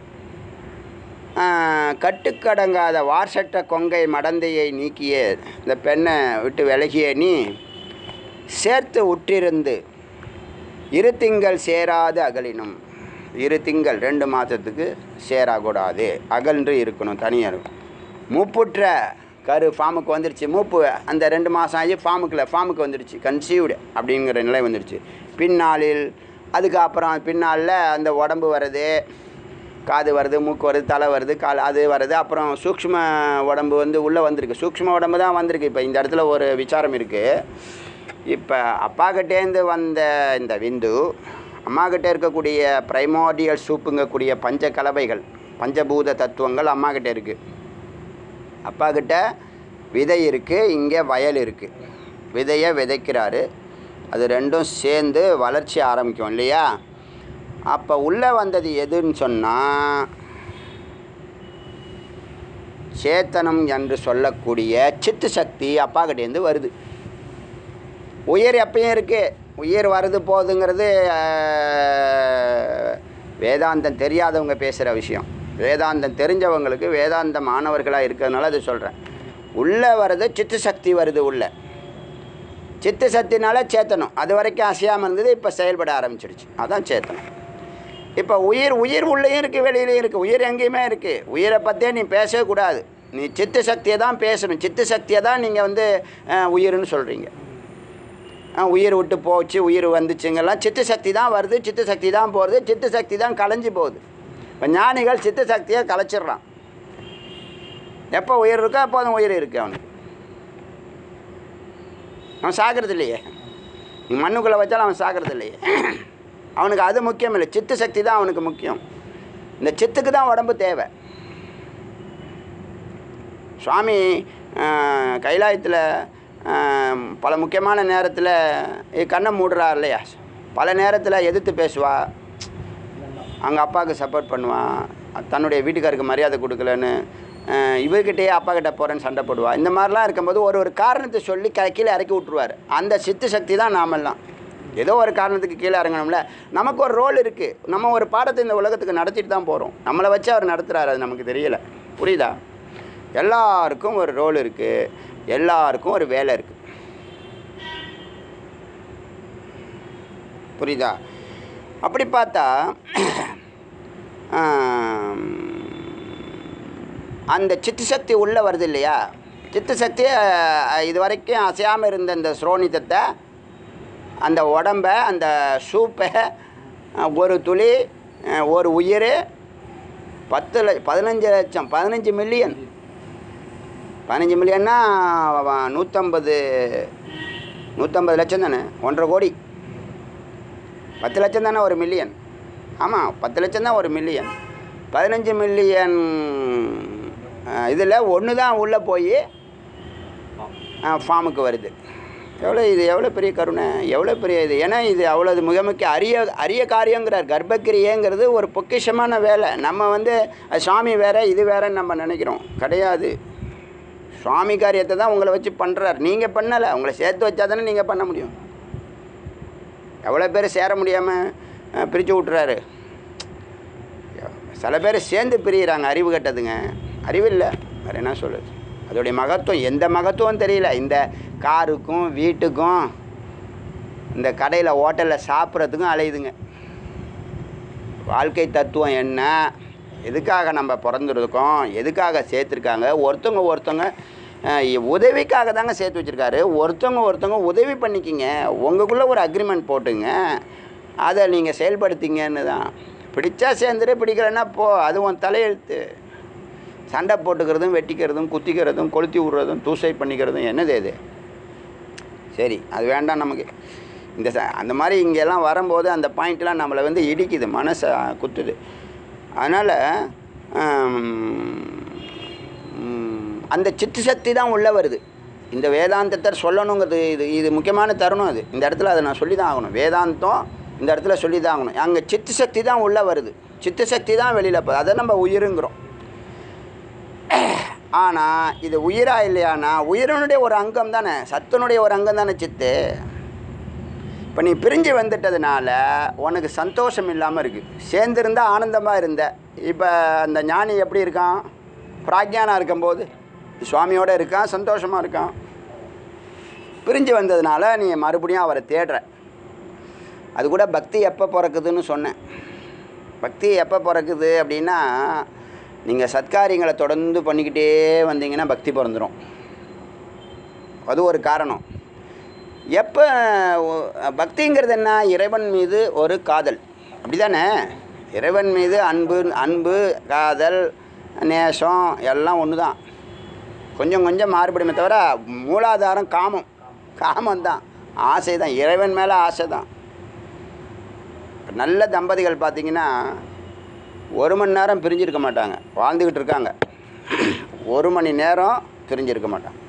ஆஹ், கட்டுக்கடங்காத வார்சட்ட கொங்கை மடந்தையை நீக்கிய இந்த பெண்ணை விட்டு விலகிய நீ சேர்த்து உற்றிருந்து இரு திங்கள் சேராது அகலினும் இரு திங்கள் ரெண்டு மாதத்துக்கு சேரக்கூடாது அகன்று இருக்கணும் தனியாக இருக்கும் மூப்புற்ற கரு ஃபார்முக்கு வந்துடுச்சு மூப்பு அந்த ரெண்டு மாதம் ஆகி ஃபார்முக்குள்ள ஃபார்முக்கு வந்துடுச்சு கன்சீவ்டு அப்படிங்கிற நிலை வந்துடுச்சு பின்னாளில் அதுக்கப்புறம் பின்னாளில் அந்த உடம்பு வருது காது வருது மூக்கு வருது தலை வருது கால் அது வருது அப்புறம் சூக்ஷ்ம உடம்பு வந்து உள்ளே வந்திருக்கு சூக்ஷ்ம உடம்பு தான் வந்திருக்கு இப்போ இந்த இடத்துல ஒரு விசாரம் இருக்குது இப்போ அப்பாக்கிட்டேருந்து வந்த இந்த விந்து அம்மாக்கிட்ட இருக்கக்கூடிய பிரைமோடியல் சூப்புங்கக்கூடிய பஞ்ச கலவைகள் பஞ்சபூத தத்துவங்கள் அம்மாக்கிட்ட இருக்குது அப்பாக்கிட்ட விதை இருக்குது இங்கே வயல் இருக்குது விதையை விதைக்கிறாரு அது ரெண்டும் சேர்ந்து வளர்ச்சி ஆரம்பிக்கும் இல்லையா அப்போ உள்ளே வந்தது எதுன்னு சொன்னால் சேத்தனம் என்று சொல்லக்கூடிய சித்து சக்தி அப்பாக்கிட்டேருந்து வருது உயிர் எப்பயும் இருக்குது உயிர் வருது போகுதுங்கிறது ஆஹ், வேதாந்தம் தெரியாதவங்க பேசுகிற விஷயம் வேதாந்தம் தெரிஞ்சவங்களுக்கு வேதாந்த மாணவர்களாக இருக்கிறதுனால அது சொல்கிறேன் உள்ளே வருது சித்து சக்தி வருது உள்ளே சித்து சக்தினால சேத்தனம் அது வரைக்கும் அசையாமல் இருந்தது இப்போ செயல்பட ஆரம்பிச்சிடுச்சு அதான் சேத்தனம் இப்போ உயிர் உயிர் உள்ளேயும் இருக்குது வெளியிலையும் இருக்குது உயிர் எங்கேயுமே இருக்குது உயிரை பற்றியே நீ பேசவே கூடாது நீ சித்து சக்தியை தான் பேசணும் சித்து சக்தியை தான் நீங்கள் வந்து அஹ், உயிர்னு சொல்கிறீங்க உயிர் விட்டு போச்சு உயிர் வந்துச்சுங்கெல்லாம் சித்து சக்தி தான் வருது சித்து சக்தி தான் போகிறது சித்து சக்தி தான் கலைஞ்சு போகுது இப்போ ஞானிகள் சித்து சக்தியை கலைச்சிடுறான் எப்போ உயிர் இருக்கோ அப்போதும் உயிர் இருக்கு அவனுக்கு அவன் சாகிறது இல்லையே நீ மண்ணுக்குள்ளே வச்சாலும் அவன் சாகிறது இல்லையே அவனுக்கு அது முக்கியம் இல்லை சித்து சக்தி தான் அவனுக்கு முக்கியம் இந்த சித்துக்கு தான் உடம்பு தேவை சுவாமி கைலாயத்தில் பல முக்கியமான நேரத்தில் கண்ணை மூடுறா இல்லையா பல நேரத்தில் எதிர்த்து பேசுவா அவங்க அப்பாவுக்கு சப்போர்ட் பண்ணுவான் தன்னுடைய வீட்டுக்காருக்கு மரியாதை கொடுக்கலன்னு அஹ், இவர்கிட்டயே அப்பா கிட்ட போகிறேன்னு சண்டை போடுவா இந்த மாதிரிலாம் இருக்கும்போது ஒரு ஒரு காரணத்தை சொல்லி க கீழே இறக்கி விட்ருவார் அந்த சித்து சக்தி தான் நாமெல்லாம் ஏதோ ஒரு காரணத்துக்கு கீழே இறங்கணும்ல நமக்கு ஒரு ரோல் இருக்குது நம்ம ஒரு பாடத்தை இந்த உலகத்துக்கு நடத்திட்டு தான் போகிறோம் நம்மளை வச்சு அவர் நடத்துகிறாரு அது நமக்கு தெரியல புரியுதா எல்லாருக்கும் ஒரு ரோல் இருக்குது எல்லாருக்கும் ஒரு வேலை இருக்குது புரியுதா அப்படி பார்த்தா ஆம், அந்த சித்து சக்தி உள்ளே வருது இல்லையா சித்து சக்தி அஹ், இது வரைக்கும் அசையாமல் இருந்த இந்த ஸ்ரோனிதத்தை அந்த உடம்பை அந்த சூப்பை அஹ், ஒரு துளி அஹ், ஒரு உயிர் பத்து ல பதினஞ்சு லட்சம் பதினஞ்சு மில்லியன் பதினஞ்சு மில்லியன்னா அவன் நூற்றம்பது நூற்றம்பது லட்சம் தானே ஒன்றரை கோடி பத்து லட்சம் தானே ஒரு மில்லியன் ஆமாம் பத்து லட்சம் தான் ஒரு மில்லியன் பதினஞ்சு மில்லியன் இதில் ஒன்று தான் உள்ளே போய் ஃபார்முக்கு வருது எவ்வளோ இது எவ்வளோ பெரிய கருணை எவ்வளோ பெரிய இது ஏன்னா இது அவ்வளோ இது மிக முக்கிய அரிய அரிய காரியங்கிறார் கர்ப்பக்கிரியங்கிறது ஒரு பொக்கிஷமான வேலை நம்ம வந்து அது சாமி வேற இது வேறன்னு நம்ம நினைக்கிறோம் கிடையாது சுவாமி காரியத்தை தான் உங்களை வச்சு பண்ணுறார் நீங்கள் பண்ணலை உங்களை சேர்த்து வச்சா தானே நீங்கள் பண்ண முடியும் எவ்வளோ பேர் சேர முடியாமல் பிரித்து விட்டுறாரு சில பேர் சேர்ந்து பிரியிறாங்க அறிவு கட்டதுங்க அறிவு இல்லை வேறு என்ன சொல்லுது அதோடைய மகத்துவம் எந்த மகத்துவம் தெரியல இந்த காருக்கும் வீட்டுக்கும் இந்த கடையில் ஹோட்டலில் சாப்பிட்றதுக்கும் அலையுதுங்க வாழ்க்கை தத்துவம் என்ன எதுக்காக நம்ம பிறந்திருக்கோம் எதுக்காக சேர்த்துருக்காங்க ஒருத்தவங்க ஒருத்தவங்க அஹ், உதவிக்காக தாங்க சேர்த்து வச்சுருக்காரு ஒருத்தவங்க ஒருத்தவங்க உதவி பண்ணிக்கிங்க உங்களுக்குள்ளே ஒரு அக்ரிமெண்ட் போட்டுங்க அதை நீங்கள் செயல்படுத்திங்கன்னு தான் பிடிச்சா சேர்ந்துரு பிடிக்கலன்னா போ அது உன் தலையெழுத்து சண்டை போட்டுக்கிறதும் வெட்டிக்கிறதும் குத்திக்கிறதும் கொளுத்தி விட்றதும் தூசைட் பண்ணிக்கிறதும் என்னது இது சரி அது வேண்டாம் நமக்கு இந்த ச அந்த மாதிரி இங்கெல்லாம் வரும்போது அந்த பாயிண்ட்லாம் நம்மளை வந்து இடிக்குது மனசை குத்துது அதனால் அந்த சித்து சக்தி தான் உள்ளே வருது இந்த வேதாந்தத்தை சொல்லணுங்கிறது இது இது முக்கியமான தருணம் அது இந்த இடத்துல அதை நான் சொல்லி தான் ஆகணும் வேதாந்தம் இந்த இடத்துல சொல்லி தான் ஆகணும் அங்கே சித்து சக்தி தான் உள்ளே வருது சித்து சக்தி தான் வெளியில் போகுது அதை நம்ம உயிருங்கிறோம் ஆனால் இது உயிரா இல்லையானா உயிரினுடைய ஒரு அங்கம் தானே சத்துனுடைய ஒரு அங்கம் தானே சித்து இப்போ நீ பிரிஞ்சு வந்துட்டதுனால உனக்கு சந்தோஷம் இல்லாமல் இருக்குது சேர்ந்துருந்தா ஆனந்தமாக இருந்த இப்போ அந்த ஞானி எப்படி இருக்கான் பிராக்ஞானாக இருக்கும்போது சுவாமியோட இருக்கான் சந்தோஷமாக இருக்கான் பிரிஞ்சு வந்ததுனால நீ மறுபடியும் அவரை தேடுற அது கூட பக்தி எப்போ பிறக்குதுன்னு சொன்னேன் பக்தி எப்போ பிறக்குது அப்படின்னா நீங்கள் சத்காரியங்களை தொடர்ந்து பண்ணிக்கிட்டே வந்தீங்கன்னா பக்தி பிறந்துடும் அது ஒரு காரணம் எப்போ பக்திங்கிறது என்ன இறைவன் மீது ஒரு காதல் அப்படி தானே இறைவன் மீது அன்பு அன்பு காதல் நேசம் எல்லாம் ஒன்று தான் கொஞ்சம் கொஞ்சம் மாறுபடுமே தவிர மூலாதாரம் காமம் காமம் தான் ஆசை தான் இறைவன் மேலே ஆசை தான் நல்ல தம்பதிகள் பார்த்தீங்கன்னா ஒரு மணி நேரம் பிரிஞ்சிருக்க மாட்டாங்க வாழ்ந்துக்கிட்டு இருக்காங்க ஒரு மணி நேரம் பிரிஞ்சிருக்க மாட்டாங்க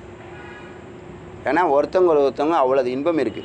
ஏன்னா ஒருத்தவங்க ஒருத்தவங்க அவ்வளோ இன்பம் இருக்குது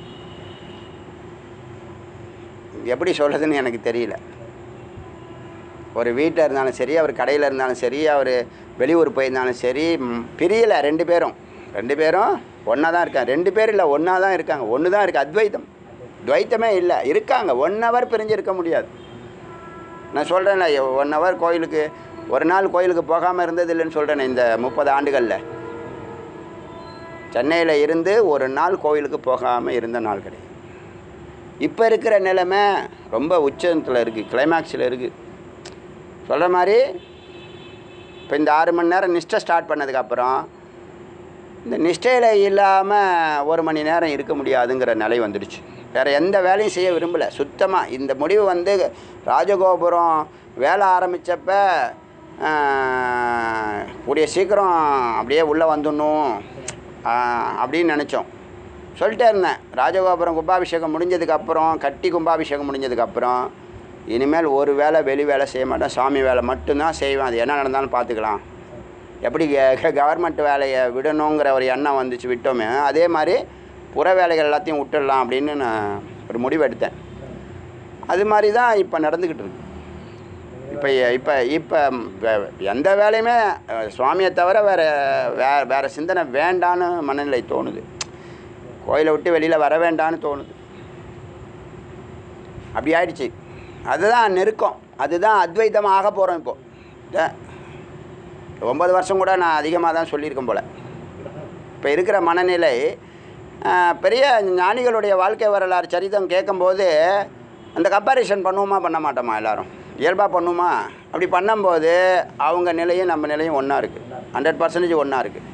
எப்படி சொல்கிறதுன்னு எனக்கு தெரியல ஒரு வீட்டில் இருந்தாலும் சரி அவர் கடையில் இருந்தாலும் சரி அவர் வெளியூர் போயிருந்தாலும் சரி ம், பிரியலை ரெண்டு பேரும் ரெண்டு பேரும் ஒன்றா தான் இருக்காங்க ரெண்டு பேர் இல்லை ஒன்றா தான் இருக்காங்க ஒன்று தான் இருக்குது அத்வைத்தம் துவைத்தமே இல்லை இருக்காங்க ஒன் ஹவர் பிரிஞ்சு இருக்க முடியாது நான் சொல்கிறேன்ல ஒன் ஹவர் கோயிலுக்கு ஒரு நாள் கோயிலுக்கு போகாமல் இருந்தது இல்லைன்னு சொல்கிறேனே இந்த முப்பது ஆண்டுகளில் சென்னையில் இருந்து ஒரு நாள் கோயிலுக்கு போகாமல் இருந்த நாள் கிடையாது இப்போ இருக்கிற நிலைமை ரொம்ப உச்சத்தில் இருக்குது கிளைமேக்ஸில் இருக்குது சொல்கிற மாதிரி இப்போ இந்த ஆறு மணி நேரம் நிஷ்டை ஸ்டார்ட் பண்ணதுக்கப்புறம் இந்த நிஷ்டையில் இல்லாமல் ஒரு மணி நேரம் இருக்க முடியாதுங்கிற நிலை வந்துடுச்சு வேறு எந்த வேலையும் செய்ய விரும்பலை சுத்தமாக இந்த முடிவு வந்து ராஜகோபுரம் வேலை ஆரம்பித்தப்ப கூடிய சீக்கிரம் அப்படியே உள்ளே வந்துடணும் ஆஹ், அப்படின்னு நினச்சோம் சொல்லிட்டே இருந்தேன் ராஜகோபுரம் கும்பாபிஷேகம் முடிஞ்சதுக்கப்புறம் கட்டி கும்பாபிஷேகம் முடிஞ்சதுக்கப்புறம் இனிமேல் ஒரு வேலை வெளி வேலை செய்ய மாட்டேன் சாமி வேலை மட்டும்தான் செய்வேன் அது என்ன நடந்தாலும் பார்த்துக்கலாம் எப்படி கவர்மெண்ட் வேலையை விடணுங்கிற ஒரு எண்ணம் வந்துச்சு விட்டோமே அதே மாதிரி புற வேலைகள் எல்லாத்தையும் விட்டுடலாம் அப்படின்னு நான் ஒரு முடிவு எடுத்தேன் அது மாதிரி தான் இப்போ நடந்துக்கிட்டு இருக்கு இப்போ இப்போ இப்போ வே- எந்த வேலையுமே அஹ், சுவாமியை தவிர வேறு வே வேறு சிந்தனை வேண்டான்னு மனநிலை தோணுது கோயிலை விட்டு வெளியில் வர வேண்டான்னு தோணுது அப்படி ஆயிடுச்சு அதுதான் நெருக்கம் அதுதான் அத்வைத்தம் ஆக போகிறோம் இப்போது ஒம்பது வருஷம் கூட நான் அதிகமாக தான் சொல்லியிருக்கேன் போல் இப்போ இருக்கிற மனநிலை ஆஹ், பெரிய ஞானிகளுடைய வாழ்க்கை வரலாறு சரிதம் கேட்கும்போது அந்த கம்பாரிசன் பண்ணுவோமா பண்ண மாட்டோமா எல்லாரும் இயல்பாக பண்ணுமா அப்படி பண்ணும்போது அவங்க நிலையும் நம்ம நிலையும் ஒன்றா இருக்குது ஹண்ட்ரட் பர்சன்டேஜ் ஒன்றா இருக்குது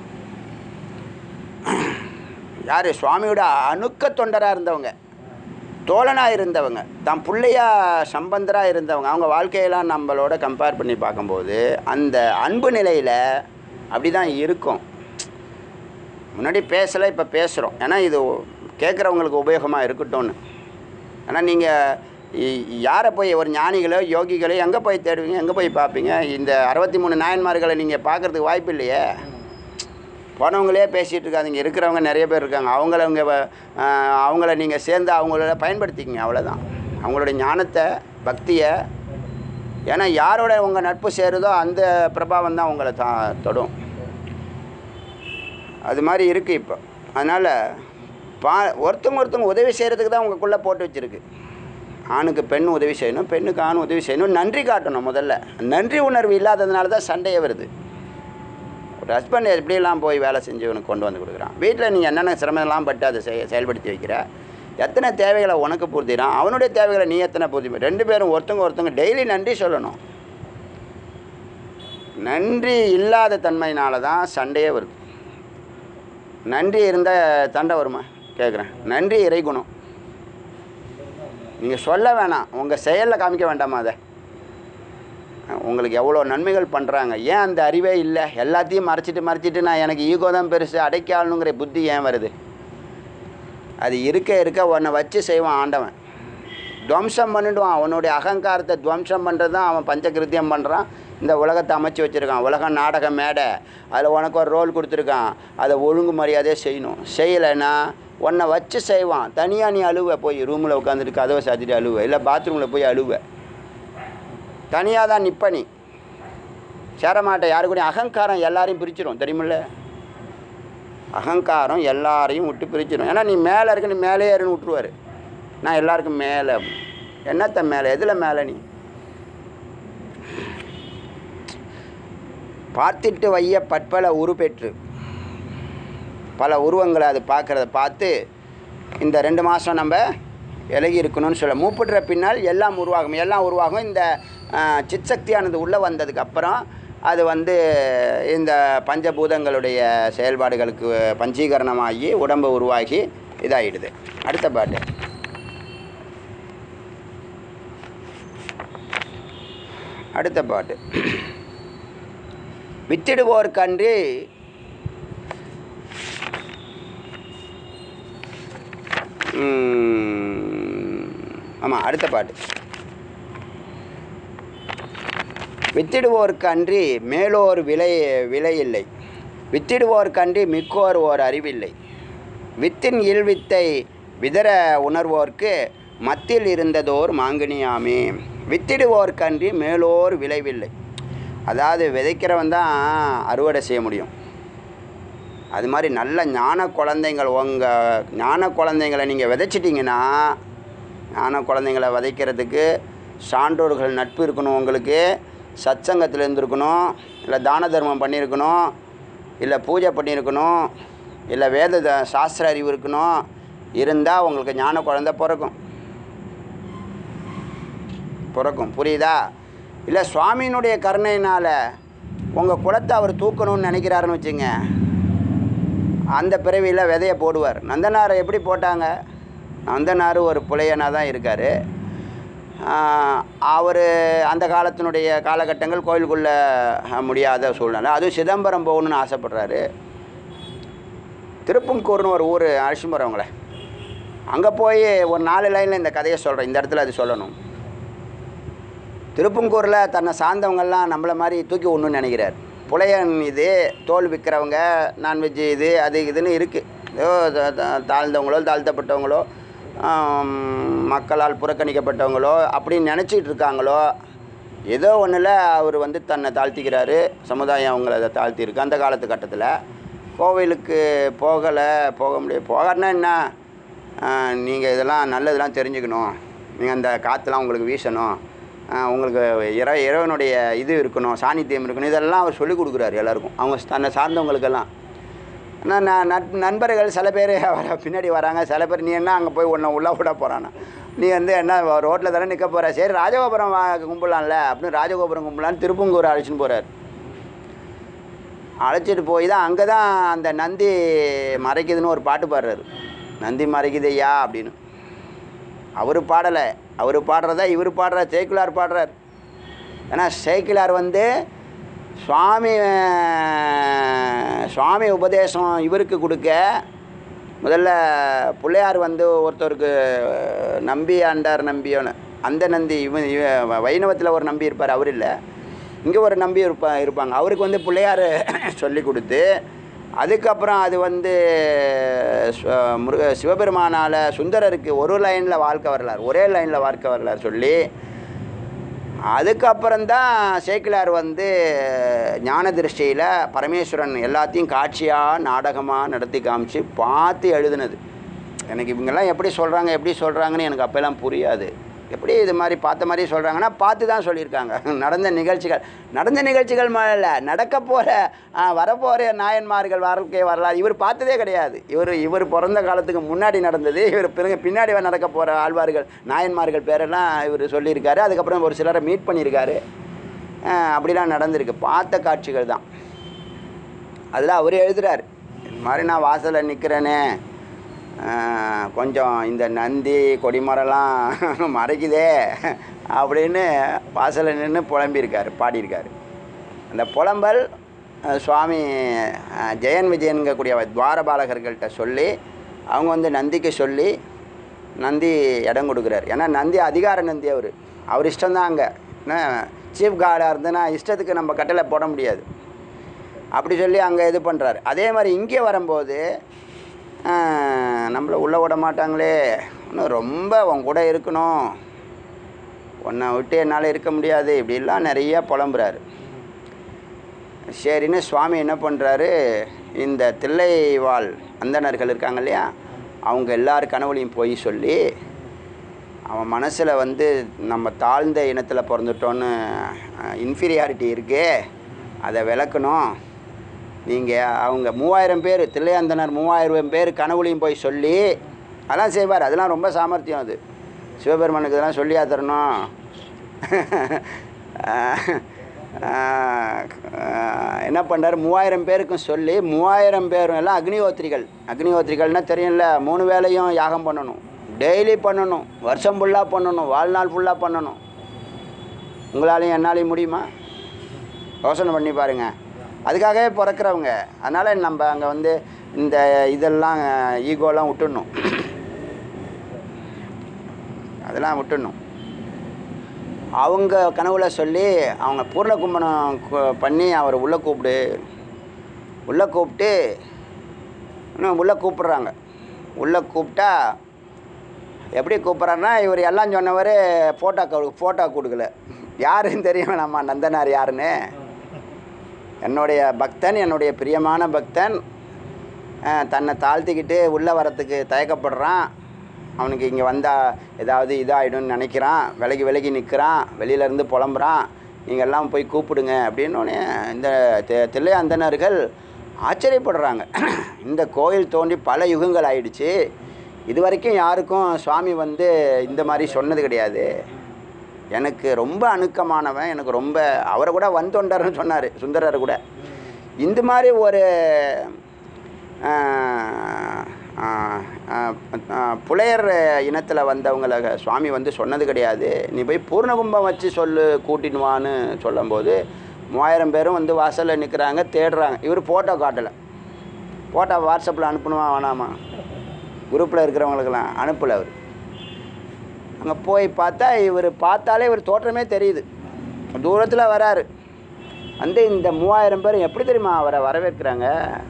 யார் சுவாமியோட அணுக்க தொண்டராக இருந்தவங்க தோழனாக இருந்தவங்க தான் பிள்ளையா சம்பந்தராக இருந்தவங்க அவங்க வாழ்க்கையெல்லாம் நம்மளோட கம்பேர் பண்ணி பார்க்கும்போது அந்த அன்பு நிலையில் அப்படி தான் இருக்கும் முன்னாடி பேசலை இப்போ பேசுகிறோம் ஏன்னா இது கேட்குறவங்களுக்கு உபயோகமாக இருக்கட்டும்னு ஏன்னா நீங்கள் யாரை போய் ஒரு ஞானிகளோ யோகிகளோ எங்கே போய் தேடுவீங்க எங்கே போய் பார்ப்பீங்க இந்த அறுபத்தி மூணு நாயன்மார்களை நீங்கள் பார்க்குறதுக்கு வாய்ப்பு இல்லையே போனவங்களே பேசிகிட்டு இருக்காங்க இருக்கிறவங்க நிறைய பேர் இருக்காங்க அவங்கள உங்க வ- ஆஹ் அவங்கள நீங்கள் சேர்ந்து அவங்கள பயன்படுத்திக்கங்க அவ்வளோதான் அவங்களுடைய ஞானத்தை பக்தியை ஏன்னா யாரோட உங்கள் நட்பு சேருதோ அந்த பிரபாவம் தான் உங்களை தா தொடும் அது மாதிரி இருக்குது இப்போ அதனால் பா ஒருத்தவங்க ஒருத்தவங்க உதவி செய்கிறதுக்கு தான் உங்களுக்குள்ளே போட்டு வச்சுருக்கு ஆணுக்கு பெண் உதவி செய்யணும் பெண்ணுக்கு ஆண் உதவி செய்யணும் நன்றி காட்டணும் முதல்ல நன்றி உணர்வு இல்லாததுனால தான் சண்டையே வருது ஒரு ஹஸ்பண்ட் எப்படியெல்லாம் போய் வேலை செஞ்சு உனக்கு கொண்டு வந்து கொடுக்குறான் வீட்டில் நீ என்னென்ன சிரமம்லாம் பட்டு அதை செய செயல்படுத்தி வைக்கிற எத்தனை தேவைகளை உனக்கு பூர்த்திறான் அவனுடைய தேவைகளை நீ எத்தனை பூர்த்தி ரெண்டு பேரும் ஒருத்தங்க ஒருத்தங்க டெய்லி நன்றி சொல்லணும் நன்றி இல்லாத தன்மையினால தான் சண்டையே வருது நன்றி இருந்தால் சண்டை வருமா கேட்குறேன் நன்றி இறைகுணம் நீங்கள் சொல்ல வேணாம் உங்கள் செயலில் காமிக்க வேண்டாமா அதை உங்களுக்கு எவ்வளோ நன்மைகள் பண்ணுறாங்க ஏன் அந்த அறிவே இல்லை எல்லாத்தையும் மறைச்சிட்டு மறைச்சிட்டு நான் எனக்கு ஈகோ தான் பெருசு அடைக்காலனுங்கிற புத்தி ஏன் வருது அது இருக்க இருக்க உன்னை வச்சு செய்வான் ஆண்டவன் துவம்சம் பண்ணிடுவான் அவனுடைய அகங்காரத்தை துவம்சம் பண்ணுறது தான் அவன் பஞ்சகிருத்தியம் பண்ணுறான் இந்த உலகத்தை அமைச்சு வச்சுருக்கான் உலகம் நாடக மேடை அதில் உனக்கு ஒரு ரோல் கொடுத்துருக்கான் அதை ஒழுங்கு மரியாதையாக செய்யணும் செய்யலைன்னா உன்னை வச்சு செய்வான் தனியாக நீ அழுவ போய் ரூமில் உட்காந்துட்டு கதவை சாத்திட்டு அழுவ இல்லை பாத்ரூமில் போய் அழுவ தனியாக தான் நிற்ப நீ சேரமாட்ட யாரு கூட அகங்காரம் எல்லாரையும் பிரிச்சிடும் தெரியுமில்ல அகங்காரம் எல்லாரையும் விட்டு பிரிச்சிடும் ஏன்னா நீ மேலே இருக்க நீ மேலே ஏறுன்னு விட்டுருவாரு நான் எல்லாருக்கும் மேலே என்னத்த மேலே எதில் மேலே நீ பார்த்திட்டு வைய பற்பல உருப்பெற்று பல உருவங்களை அது பார்க்குறத பார்த்து இந்த ரெண்டு மாதம் நம்ம விலகி இருக்கணும்னு சொல்ல மூப்புடுற பின்னால் எல்லாம் உருவாகும் எல்லாம் உருவாகும் இந்த ஆஹ், சிற்சக்தியானது உள்ளே வந்ததுக்கு அப்புறம் அது வந்து இந்த பஞ்சபூதங்களுடைய செயல்பாடுகளுக்கு பஞ்சீகரணமாகி உடம்பு உருவாகி இதாகிடுது அடுத்த பாட்டு அடுத்த பாட்டு வித்திடுவோர்க்கன்று ஆமாம் அடுத்த பாட்டு வித்திடுவோர்க்கு அன்றி மேலோர் விலை விலை இல்லை வித்திடுவோர்க்கன்றி மிக்கோர் ஓர் அறிவில்லை வித்தின் இல்வித்தை விதர உணர்வோர்க்கு மத்தில் இருந்ததோர் மாங்கனியாமே வித்திடுவோர்க்கன்றி மேலோர் விளைவில்லை அதாவது விதைக்கிறவன் தான் அறுவடை செய்ய முடியும் அது மாதிரி நல்ல ஞான குழந்தைங்கள் உங்கள் ஞான குழந்தைங்களை நீங்கள் விதைச்சிட்டிங்கன்னா ஞான குழந்தைங்களை விதைக்கிறதுக்கு சான்றோர்கள் நட்பு இருக்கணும் உங்களுக்கு சத்சங்கத்தில் இருந்திருக்கணும் இல்லை தான தர்மம் பண்ணியிருக்கணும் இல்லை பூஜை பண்ணியிருக்கணும் இல்லை வேத த- சாஸ்திர அறிவு இருக்கணும் இருந்தால் உங்களுக்கு ஞான குழந்தை பிறக்கும் பிறக்கும் புரியுதா இல்லை சுவாமியினுடைய கருணையினால் உங்கள் குலத்தை அவர் தூக்கணும்னு நினைக்கிறாருன்னு வச்சுங்க அந்த பிறவியில் விதைய போடுவார் நந்தனாரை எப்படி போட்டாங்க நந்தனார் ஒரு புலையனாக தான் இருக்கார் அவர் அந்த காலத்தினுடைய காலகட்டங்கள் கோயிலுக்குள்ளே முடியாத சூழ்நிலை அதுவும் சிதம்பரம் போகணும்னு ஆசைப்படுறாரு திருப்பங்கூர்னு ஒரு ஊர் அழைச்சிட்டு போகிறவங்களே அங்கே போய் ஒரு நாலு லைனில் இந்த கதையை சொல்கிறேன் இந்த இடத்துல அது சொல்லணும் திருப்பங்கூரில் தன்னை சார்ந்தவங்கெல்லாம் நம்மளை மாதிரி தூக்கி விடணும்னு நினைக்கிறார் புலையன் இது தோல் விற்கிறவங்க நான்வெஜ் இது அது இதுன்னு இருக்குது ஏதோ த- த- தாழ்ந்தவங்களோ தாழ்த்தப்பட்டவங்களோ ஆம், மக்களால் புறக்கணிக்கப்பட்டவங்களோ அப்படின்னு நினச்சிட்டு இருக்காங்களோ ஏதோ ஒன்றில் அவர் வந்து தன்னை தாழ்த்திக்கிறாரு சமுதாயம் அவங்கள அதை தாழ்த்தியிருக்கு அந்த காலத்து கட்டத்தில் கோவிலுக்கு போகலை போக முடியாது போகாட்டினா என்ன நீங்கள் இதெல்லாம் நல்லதெல்லாம் தெரிஞ்சுக்கணும் நீங்கள் அந்த காற்றுலாம் உங்களுக்கு வீசணும் ஆஹ் உங்களுக்கு இற இறைவனுடைய இது இருக்கணும் சாநித்தியம் இருக்கணும் இதெல்லாம் அவர் சொல்லிக் கொடுக்குறாரு எல்லாருக்கும் அவங்க தன்னை சார்ந்தவங்களுக்கெல்லாம் ஆனால் நான் நட் நண்பர்கள் சில பேர் வர பின்னாடி வராங்க சில பேர் நீ என்ன அங்கே போய் உன்னை உள்ளே விட போகிறானா நீ வந்து என்ன ரோட்டில் தானே நிற்க போகிற சரி ராஜகோபுரம் வா- கும்பிடலாம்ல அப்படின்னு ராஜகோபுரம் கும்பிடலான்னு திருப்பங்கூர் அழைச்சின்னு போகிறார் அழைச்சிட்டு போய் தான் அங்கே தான் அந்த நந்தி மறைக்குதுன்னு ஒரு பாட்டு பாடுறாரு நந்தி மறைக்குதையா அப்படின்னு அவர் பாடலை அவர் பாடுறதா இவர் பாடுறார் சேக்கிலார் பாடுறார் ஏன்னா சேக்கிலார் வந்து சுவாமி அஹ், சுவாமி உபதேசம் இவருக்கு கொடுக்க முதல்ல பிள்ளையார் வந்து ஒருத்தருக்கு நம்பி ஆண்டார் நம்பியோன்னு அந்த நந்தி இவன் இவ வைணவத்தில் ஒரு நம்பி இருப்பார் அவர் இல்லை இங்கே ஒரு நம்பி இருப்பா இருப்பாங்க அவருக்கு வந்து பிள்ளையார் சொல்லி கொடுத்து அதுக்கப்புறம் அது வந்து சு- முருக சிவபெருமானால் சுந்தரருக்கு ஒரு லைனில் வாழ்க்கை வரலாறு ஒரே லைனில் வாழ்க்கை வரலாறு சொல்லி அதுக்கப்புறம்தான் சேக்கிலார் வந்து ஞான திருஷ்டியில் பரமேஸ்வரன் எல்லாத்தையும் காட்சியாக நாடகமாக நடத்தி காமிச்சு பார்த்து எழுதுனது எனக்கு இவங்கெல்லாம் எப்படி சொல்கிறாங்க எப்படி சொல்கிறாங்கன்னு எனக்கு அப்போல்லாம் புரியாது எப்படி இது மாதிரி பார்த்த மாதிரி சொல்கிறாங்கன்னா பார்த்து தான் சொல்லியிருக்காங்க நடந்த நிகழ்ச்சிகள் நடந்த நிகழ்ச்சிகள் மேல நடக்க போகிற வரப்போகிற நாயன்மார்கள் வாழ்க்கை வரலாறு இவர் பார்த்ததே கிடையாது இவர் இவர் பிறந்த காலத்துக்கு முன்னாடி நடந்தது இவர் பிறகு பின்னாடி நடக்க போகிற ஆழ்வார்கள் நாயன்மார்கள் பேரெல்லாம் இவர் சொல்லியிருக்காரு அதுக்கப்புறம் ஒரு சிலரை மீட் பண்ணியிருக்காரு ஆஹ் அப்படிலாம் நடந்திருக்கு பார்த்த காட்சிகள் தான் அதில் அவர் எழுதுறாரு இந்த மாதிரி நான் வாசலில் நிற்கிறேனே கொஞ்சம் இந்த நந்தி கொடிமரம்லாம் மறைக்குதே அப்படின்னு வாசலில் நின்று புலம்பியிருக்காரு பாடியிருக்காரு அந்த புலம்பல் அஹ், சுவாமி அஹ், ஜெயன் விஜயன்கக்கூடிய துவாரபாலகர்கள்ட்ட சொல்லி அவங்க வந்து நந்திக்கு சொல்லி நந்தி இடம் கொடுக்குறாரு ஏன்னா நந்தி அதிகார நந்தி அவர் அவர் இஷ்டம்தான் அங்கே என்ன சீஃப் கார்டாக இருந்ததுன்னா இஷ்டத்துக்கு நம்ம கட்டளை போட முடியாது அப்படி சொல்லி அங்கே இது பண்ணுறாரு அதே மாதிரி இங்கே வரும்போது ஆஹ், நம்மளை உள்ளே விட மாட்டாங்களே இன்னும் ரொம்ப உன் கூட இருக்கணும் உன்னை விட்டு என்னால் இருக்க முடியாது இப்படிலாம் நிறைய புலம்புறாரு சரின்னு சுவாமி என்ன பண்ணுறாரு இந்த தில்லைவாழ் அந்தணர்கள் இருக்காங்க இல்லையா அவங்க எல்லார் கனவுலையும் போய் சொல்லி அவன் மனசில் வந்து நம்ம தாழ்ந்த இனத்தில் பிறந்துட்டோன்னு இன்ஃபீரியாரிட்டி இருக்கே அதை விளக்கணும் நீங்கள் அவங்க மூவாயிரம் பேர் தில்லையாந்தனர் மூவாயிரம் பேர் கனவுலையும் போய் சொல்லி அதெல்லாம் செய்வார் அதெல்லாம் ரொம்ப சாமர்த்தியம் அது சிவபெருமானுக்கு இதெல்லாம் சொல்லியா தரணும் ஆஹ் என்ன பண்ணார் மூவாயிரம் பேருக்கும் சொல்லி மூவாயிரம் பேரும் எல்லாம் அக்னிஹோத்திரிகள் அக்னிஹோத்திரிகள்னால் தெரியும்ல மூணு வேளையும் யாகம் பண்ணணும் டெய்லி பண்ணணும் வருஷம் ஃபுல்லாக பண்ணணும் வாழ்நாள் ஃபுல்லாக பண்ணணும் உங்களாலையும் என்னாலையும் முடியுமா யோசனை பண்ணி பாருங்க அதுக்காகவே பிறக்கிறவங்க அதனால் நம்ம அங்கே வந்து இந்த இதெல்லாம் ஈகோலாம் விட்டுடணும் அதெல்லாம் விட்டுடணும் அவங்க கனவுல சொல்லி அவங்க பூர்ண கும்பனம் கு- பண்ணி அவர் உள்ளே கூப்பிடு உள்ளே கூப்பிட்டு இன்னும் உள்ளே கூப்பிட்றாங்க உள்ளே கூப்பிட்டா எப்படி கூப்பிட்றாருன்னா இவர் எல்லாம் சொன்னவர் ஃபோட்டோ ஃபோட்டோ கொடுக்கல யாருன்னு தெரியும் நம்ம நந்தனார் யாருன்னு என்னுடைய பக்தன் என்னுடைய பிரியமான பக்தன் அஹ், தன்னை தாழ்த்திக்கிட்டு உள்ளே வரத்துக்கு தயக்கப்படுறான் அவனுக்கு இங்கே வந்தால் ஏதாவது இதாகிடும்னு நினைக்கிறான் விலகி விலகி நிற்கிறான் வெளியிலேருந்து புலம்புறான் நீங்கள் எல்லாம் போய் கூப்பிடுங்க அப்படின்னோடனே இந்த தெ- தில்லையந்தனர்கள் ஆச்சரியப்படுறாங்க இந்த கோயில் தோண்டி பல யுகங்கள் ஆயிடுச்சு இது வரைக்கும் யாருக்கும் சுவாமி வந்து இந்த மாதிரி சொன்னது கிடையாது எனக்கு ரொம்ப அணுக்கமானவன் எனக்கு ரொம்ப அவரை கூட வந்தொண்டர்னு சொன்னார் சுந்தரர் கூட இந்த மாதிரி ஒரு ஆஹ், ஆஹ், ஆஹ், ஆஹ், புலையர் இனத்தில் வந்தவங்கள சுவாமி வந்து சொன்னது கிடையாது நீ போய் பூர்ணகும்பம் வச்சு சொல்லு கூட்டினுவான்னு சொல்லும்போது மூவாயிரம் பேரும் வந்து வாசலில் நிற்கிறாங்க தேடுறாங்க இவர் ஃபோட்டோ காட்டலை ஃபோட்டோ வாட்ஸ்அப்பில் அனுப்பணுமா வேணாமா குரூப்பில் இருக்கிறவங்களுக்கெல்லாம் அனுப்பலை அவர் அங்கே போய் பார்த்தா இவர் பார்த்தாலே இவர் தோற்றமே தெரியுது தூரத்தில் வராரு வந்து இந்த மூவாயிரம் பேர் எப்படி தெரியுமா அவரை வரவேற்கிறாங்க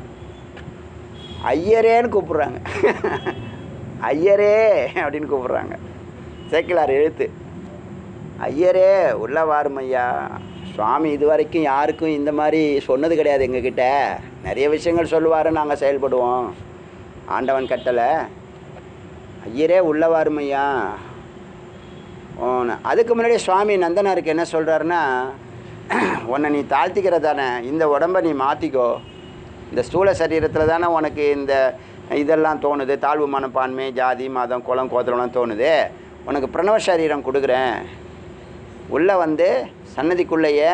ஐயரேன்னு கூப்பிட்றாங்க ஐயரே அப்படின்னு கூப்பிட்றாங்க சேக்கிலார் எழுத்து ஐயரே உள்ள வாரும் ஐயா சுவாமி இது வரைக்கும் யாருக்கும் இந்த மாதிரி சொன்னது கிடையாது எங்ககிட்ட நிறைய விஷயங்கள் சொல்லுவார் நாங்கள் செயல்படுவோம் ஆண்டவன் கட்டளை ஐயரே உள்ள வாரும் ஐயா ஓன்னு அதுக்கு முன்னாடி சுவாமி நந்தனாருக்கு என்ன சொல்கிறாருன்னா உன்னை நீ தாழ்த்திக்கிற தானே இந்த உடம்பை நீ மாற்றிக்கோ இந்த ஸ்தூல சரீரத்தில் தானே உனக்கு இந்த இதெல்லாம் தோணுது தாழ்வு மனப்பான்மை ஜாதி மதம் குலம் கோத்திரம்லாம் தோணுது உனக்கு பிரணவ சரீரம் கொடுக்குறேன் உள்ளே வந்து சன்னதிக்குள்ளேயே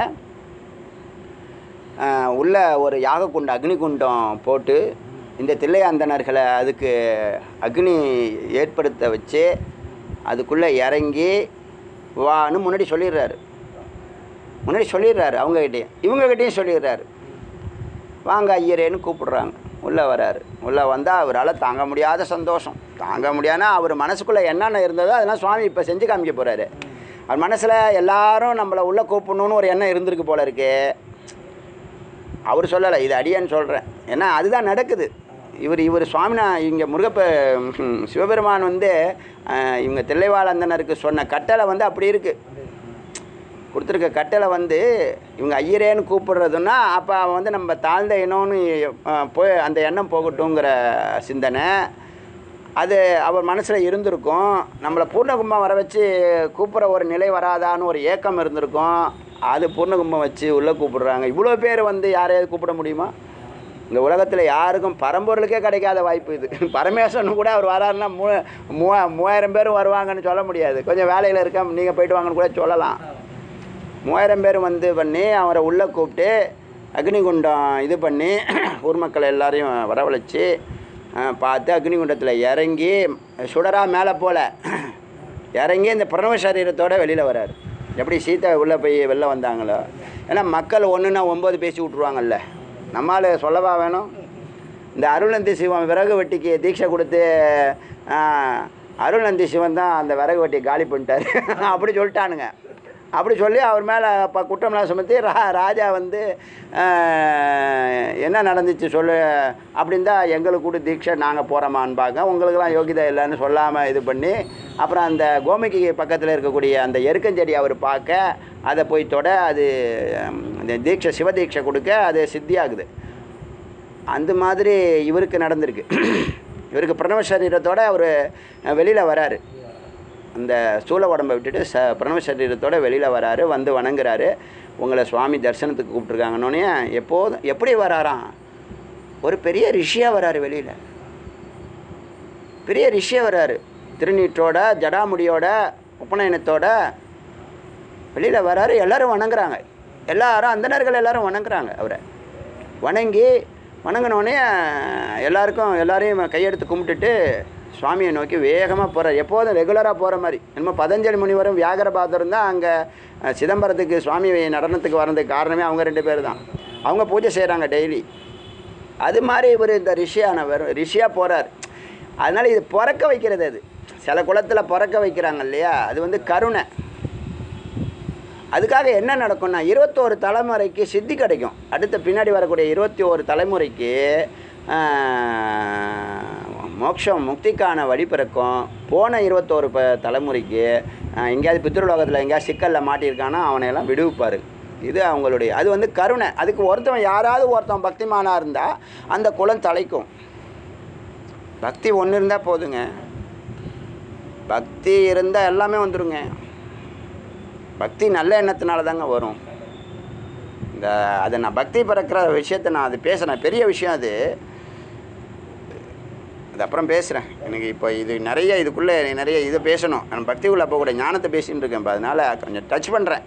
ஆஹ், உள்ள ஒரு யாக குண்டம் அக்னி குண்டம் போட்டு இந்த தில்லையாந்தனர்களை அதுக்கு அக்னி ஏற்படுத்த வச்சு அதுக்குள்ளே இறங்கி வான்னு முன்னாடி சொல்லிடுறாரு முன்னாடி சொல்லிடுறாரு அவங்ககிட்டயும் இவங்ககிட்டயும் சொல்லிடுறாரு வாங்க ஐயரேன்னு கூப்பிடுறாங்க உள்ளே வராரு உள்ளே வந்தால் அவரால் தாங்க முடியாத சந்தோஷம் தாங்க முடியாதுன்னா அவர் மனசுக்குள்ளே என்னென்ன இருந்ததோ அதெல்லாம் சுவாமி இப்போ செஞ்சு காமிக்க போகிறாரு அவர் மனசில் எல்லாரும் நம்மளை உள்ளே கூப்பிடணுன்னு ஒரு எண்ணம் இருந்திருக்கு போல இருக்கு அவர் சொல்லலை இது அடியான்னு சொல்கிறேன் ஏன்னா அதுதான் நடக்குது இவர் இவர் சுவாமினா இங்கே முருகப்ப ம், சிவபெருமான் வந்து அஹ், இவங்க தில்லைவாழந்தனருக்கு சொன்ன கட்டளை வந்து அப்படி இருக்குது கொடுத்துருக்க கட்டளை வந்து இவங்க ஐயரேன்னு கூப்பிடுறதுன்னா அப்போ அவன் வந்து நம்ம தாழ்ந்த இனம்னு அஹ், போய் அந்த எண்ணம் போகட்டுங்கிற சிந்தனை அது அவர் மனசில் இருந்திருக்கும் நம்மளை பூர்ணகும்பம் வர வச்சு கூப்பிட்ற ஒரு நிலை வராதான்னு ஒரு ஏக்கம் இருந்திருக்கும் அது பூர்ணகும்பம் வச்சு உள்ளே கூப்பிடுறாங்க இவ்வளோ பேர் வந்து யாரையாவது கூப்பிட முடியுமா இந்த உலகத்தில் யாருக்கும் பரம்பொருளுக்கே கிடைக்காத வாய்ப்பு இது பரமேஸ்வரன் கூட அவர் வராருன்னா மூ மூவா மூவாயிரம் பேரும் வருவாங்கன்னு சொல்ல முடியாது கொஞ்சம் வேலையில் இருக்க நீங்கள் போயிட்டு வாங்கன்னு கூட சொல்லலாம் மூவாயிரம் பேர் வந்து பண்ணி அவரை உள்ளே கூப்பிட்டு அக்னிகுண்டம் இது பண்ணி ஊர் மக்கள் எல்லாரையும் வரவழைச்சி அஹ், பார்த்து அக்னிகுண்டத்தில் இறங்கி சுடரா மேலே போல இறங்கி இந்த பிரணவ சரீரத்தோட வெளியில் வராரு எப்படி சீதா உள்ளே போய் வெளில வந்தாங்களோ ஏன்னா மக்கள் ஒன்றுன்னா ஒம்பது பேசி விட்ருவாங்கல்ல நம்மால் சொல்லவா வேணும் இந்த அருள்நந்தி சிவன் விறகு வெட்டிக்கு தீட்சை கொடுத்து ஆஹ், அருள்நந்தி சிவன் தான் அந்த விறகு வெட்டி காலி பண்ணிட்டார் அப்படி சொல்லிட்டானுங்க அப்படி சொல்லி அவர் மேலே இப்போ குற்றம்லாம் சுமத்தி ரா ராஜா வந்து ஆஹ், என்ன நடந்துச்சு சொல்லு அப்படின்னு தான் எங்களுக்கு கூட தீட்சை நாங்கள் போகிறோமான்பாங்க உங்களுக்கெல்லாம் யோகிதை இல்லைன்னு சொல்லாமல் இது பண்ணி அப்புறம் அந்த கோமிக்கு பக்கத்தில் இருக்கக்கூடிய அந்த எருக்கஞ்செடி அவர் பார்க்க அதை போய் தொட அது ஹம், இந்த தீட்சை சிவதீட்சை கொடுக்க அது சித்தியாகுது அந்த மாதிரி இவருக்கு நடந்திருக்கு இவருக்கு பிரணவ சரீரத்தோட அவர் வெளியில் வராரு அந்த ஸ்தூல உடம்பை விட்டுட்டு ச பிரணவ சரீரத்தோட வெளியில் வராரு வந்து வணங்குறாரு உங்களை சுவாமி தரிசனத்துக்கு கூப்பிட்ருக்காங்கன்னொன்னே எப்போதும் எப்படி வராராம் ஒரு பெரிய ரிஷியாக வராரு வெளியில் பெரிய ரிஷியாக வராரு திருநீற்றோட ஜடாமுடியோட உபநயனத்தோட வெளியில் வராரு எல்லாரும் வணங்குறாங்க எல்லாரும் அந்தணர்கள் எல்லாரும் வணங்குறாங்க அவரை வணங்கி வணங்கினோடனே எல்லாருக்கும் எல்லாரையும் கையெடுத்து கும்பிட்டுட்டு சுவாமியை நோக்கி வேகமாக போகிறார் எப்போதும் ரெகுலராக போகிற மாதிரி என்னமோ பதஞ்சலி முனிவரும் வியாகரபாதரும் தான் அங்கே சிதம்பரத்துக்கு சுவாமி நடனத்துக்கு வர்றதுக்கு காரணமே அவங்க ரெண்டு பேர் தான் அவங்க பூஜை செய்கிறாங்க டெய்லி அது மாதிரி இவர் இந்த ரிஷியானவர் ரிஷியாக போகிறார் அதனால் இது பிறக்க வைக்கிறது அது சில குளத்தில் பிறக்க வைக்கிறாங்க இல்லையா அது வந்து கருணை அதுக்காக என்ன நடக்கும்னா இருபத்தோரு தலைமுறைக்கு சித்தி கிடைக்கும் அடுத்த பின்னாடி வரக்கூடிய இருபத்தி ஓரு தலைமுறைக்கு ஆஹ், மோட்சம் முக்திக்கான வழி பிறக்கும் போன இருபத்தோரு ப தலைமுறைக்கு ஆஹ், எங்கேயாவது பித்ருலோகத்தில் எங்கேயாவது சிக்கலில் மாட்டியிருக்கானா அவனையெல்லாம் விடுவிப்பார் இது அவங்களுடைய அது வந்து கருணை அதுக்கு ஒருத்தவன் யாராவது ஒருத்தன் பக்திமானாக இருந்தால் அந்த குலம் தலைக்கும் பக்தி ஒன்று இருந்தால் போதுங்க பக்தி இருந்தால் எல்லாமே வந்துருங்க பக்தி நல்ல எண்ணத்தினால தாங்க வரும் இந்த அதை நான் பக்தி பிறக்கிற விஷயத்தை நான் அது பேசுகிறேன் பெரிய விஷயம் அது அது அப்புறம் பேசுகிறேன் எனக்கு இப்போ இது நிறைய இதுக்குள்ளே நிறைய இதை பேசணும் நான் பக்திக்குள்ளே போகக்கூடிய ஞானத்தை பேசின்னு இருக்கேன் இப்போ அதனால் கொஞ்சம் டச் பண்ணுறேன்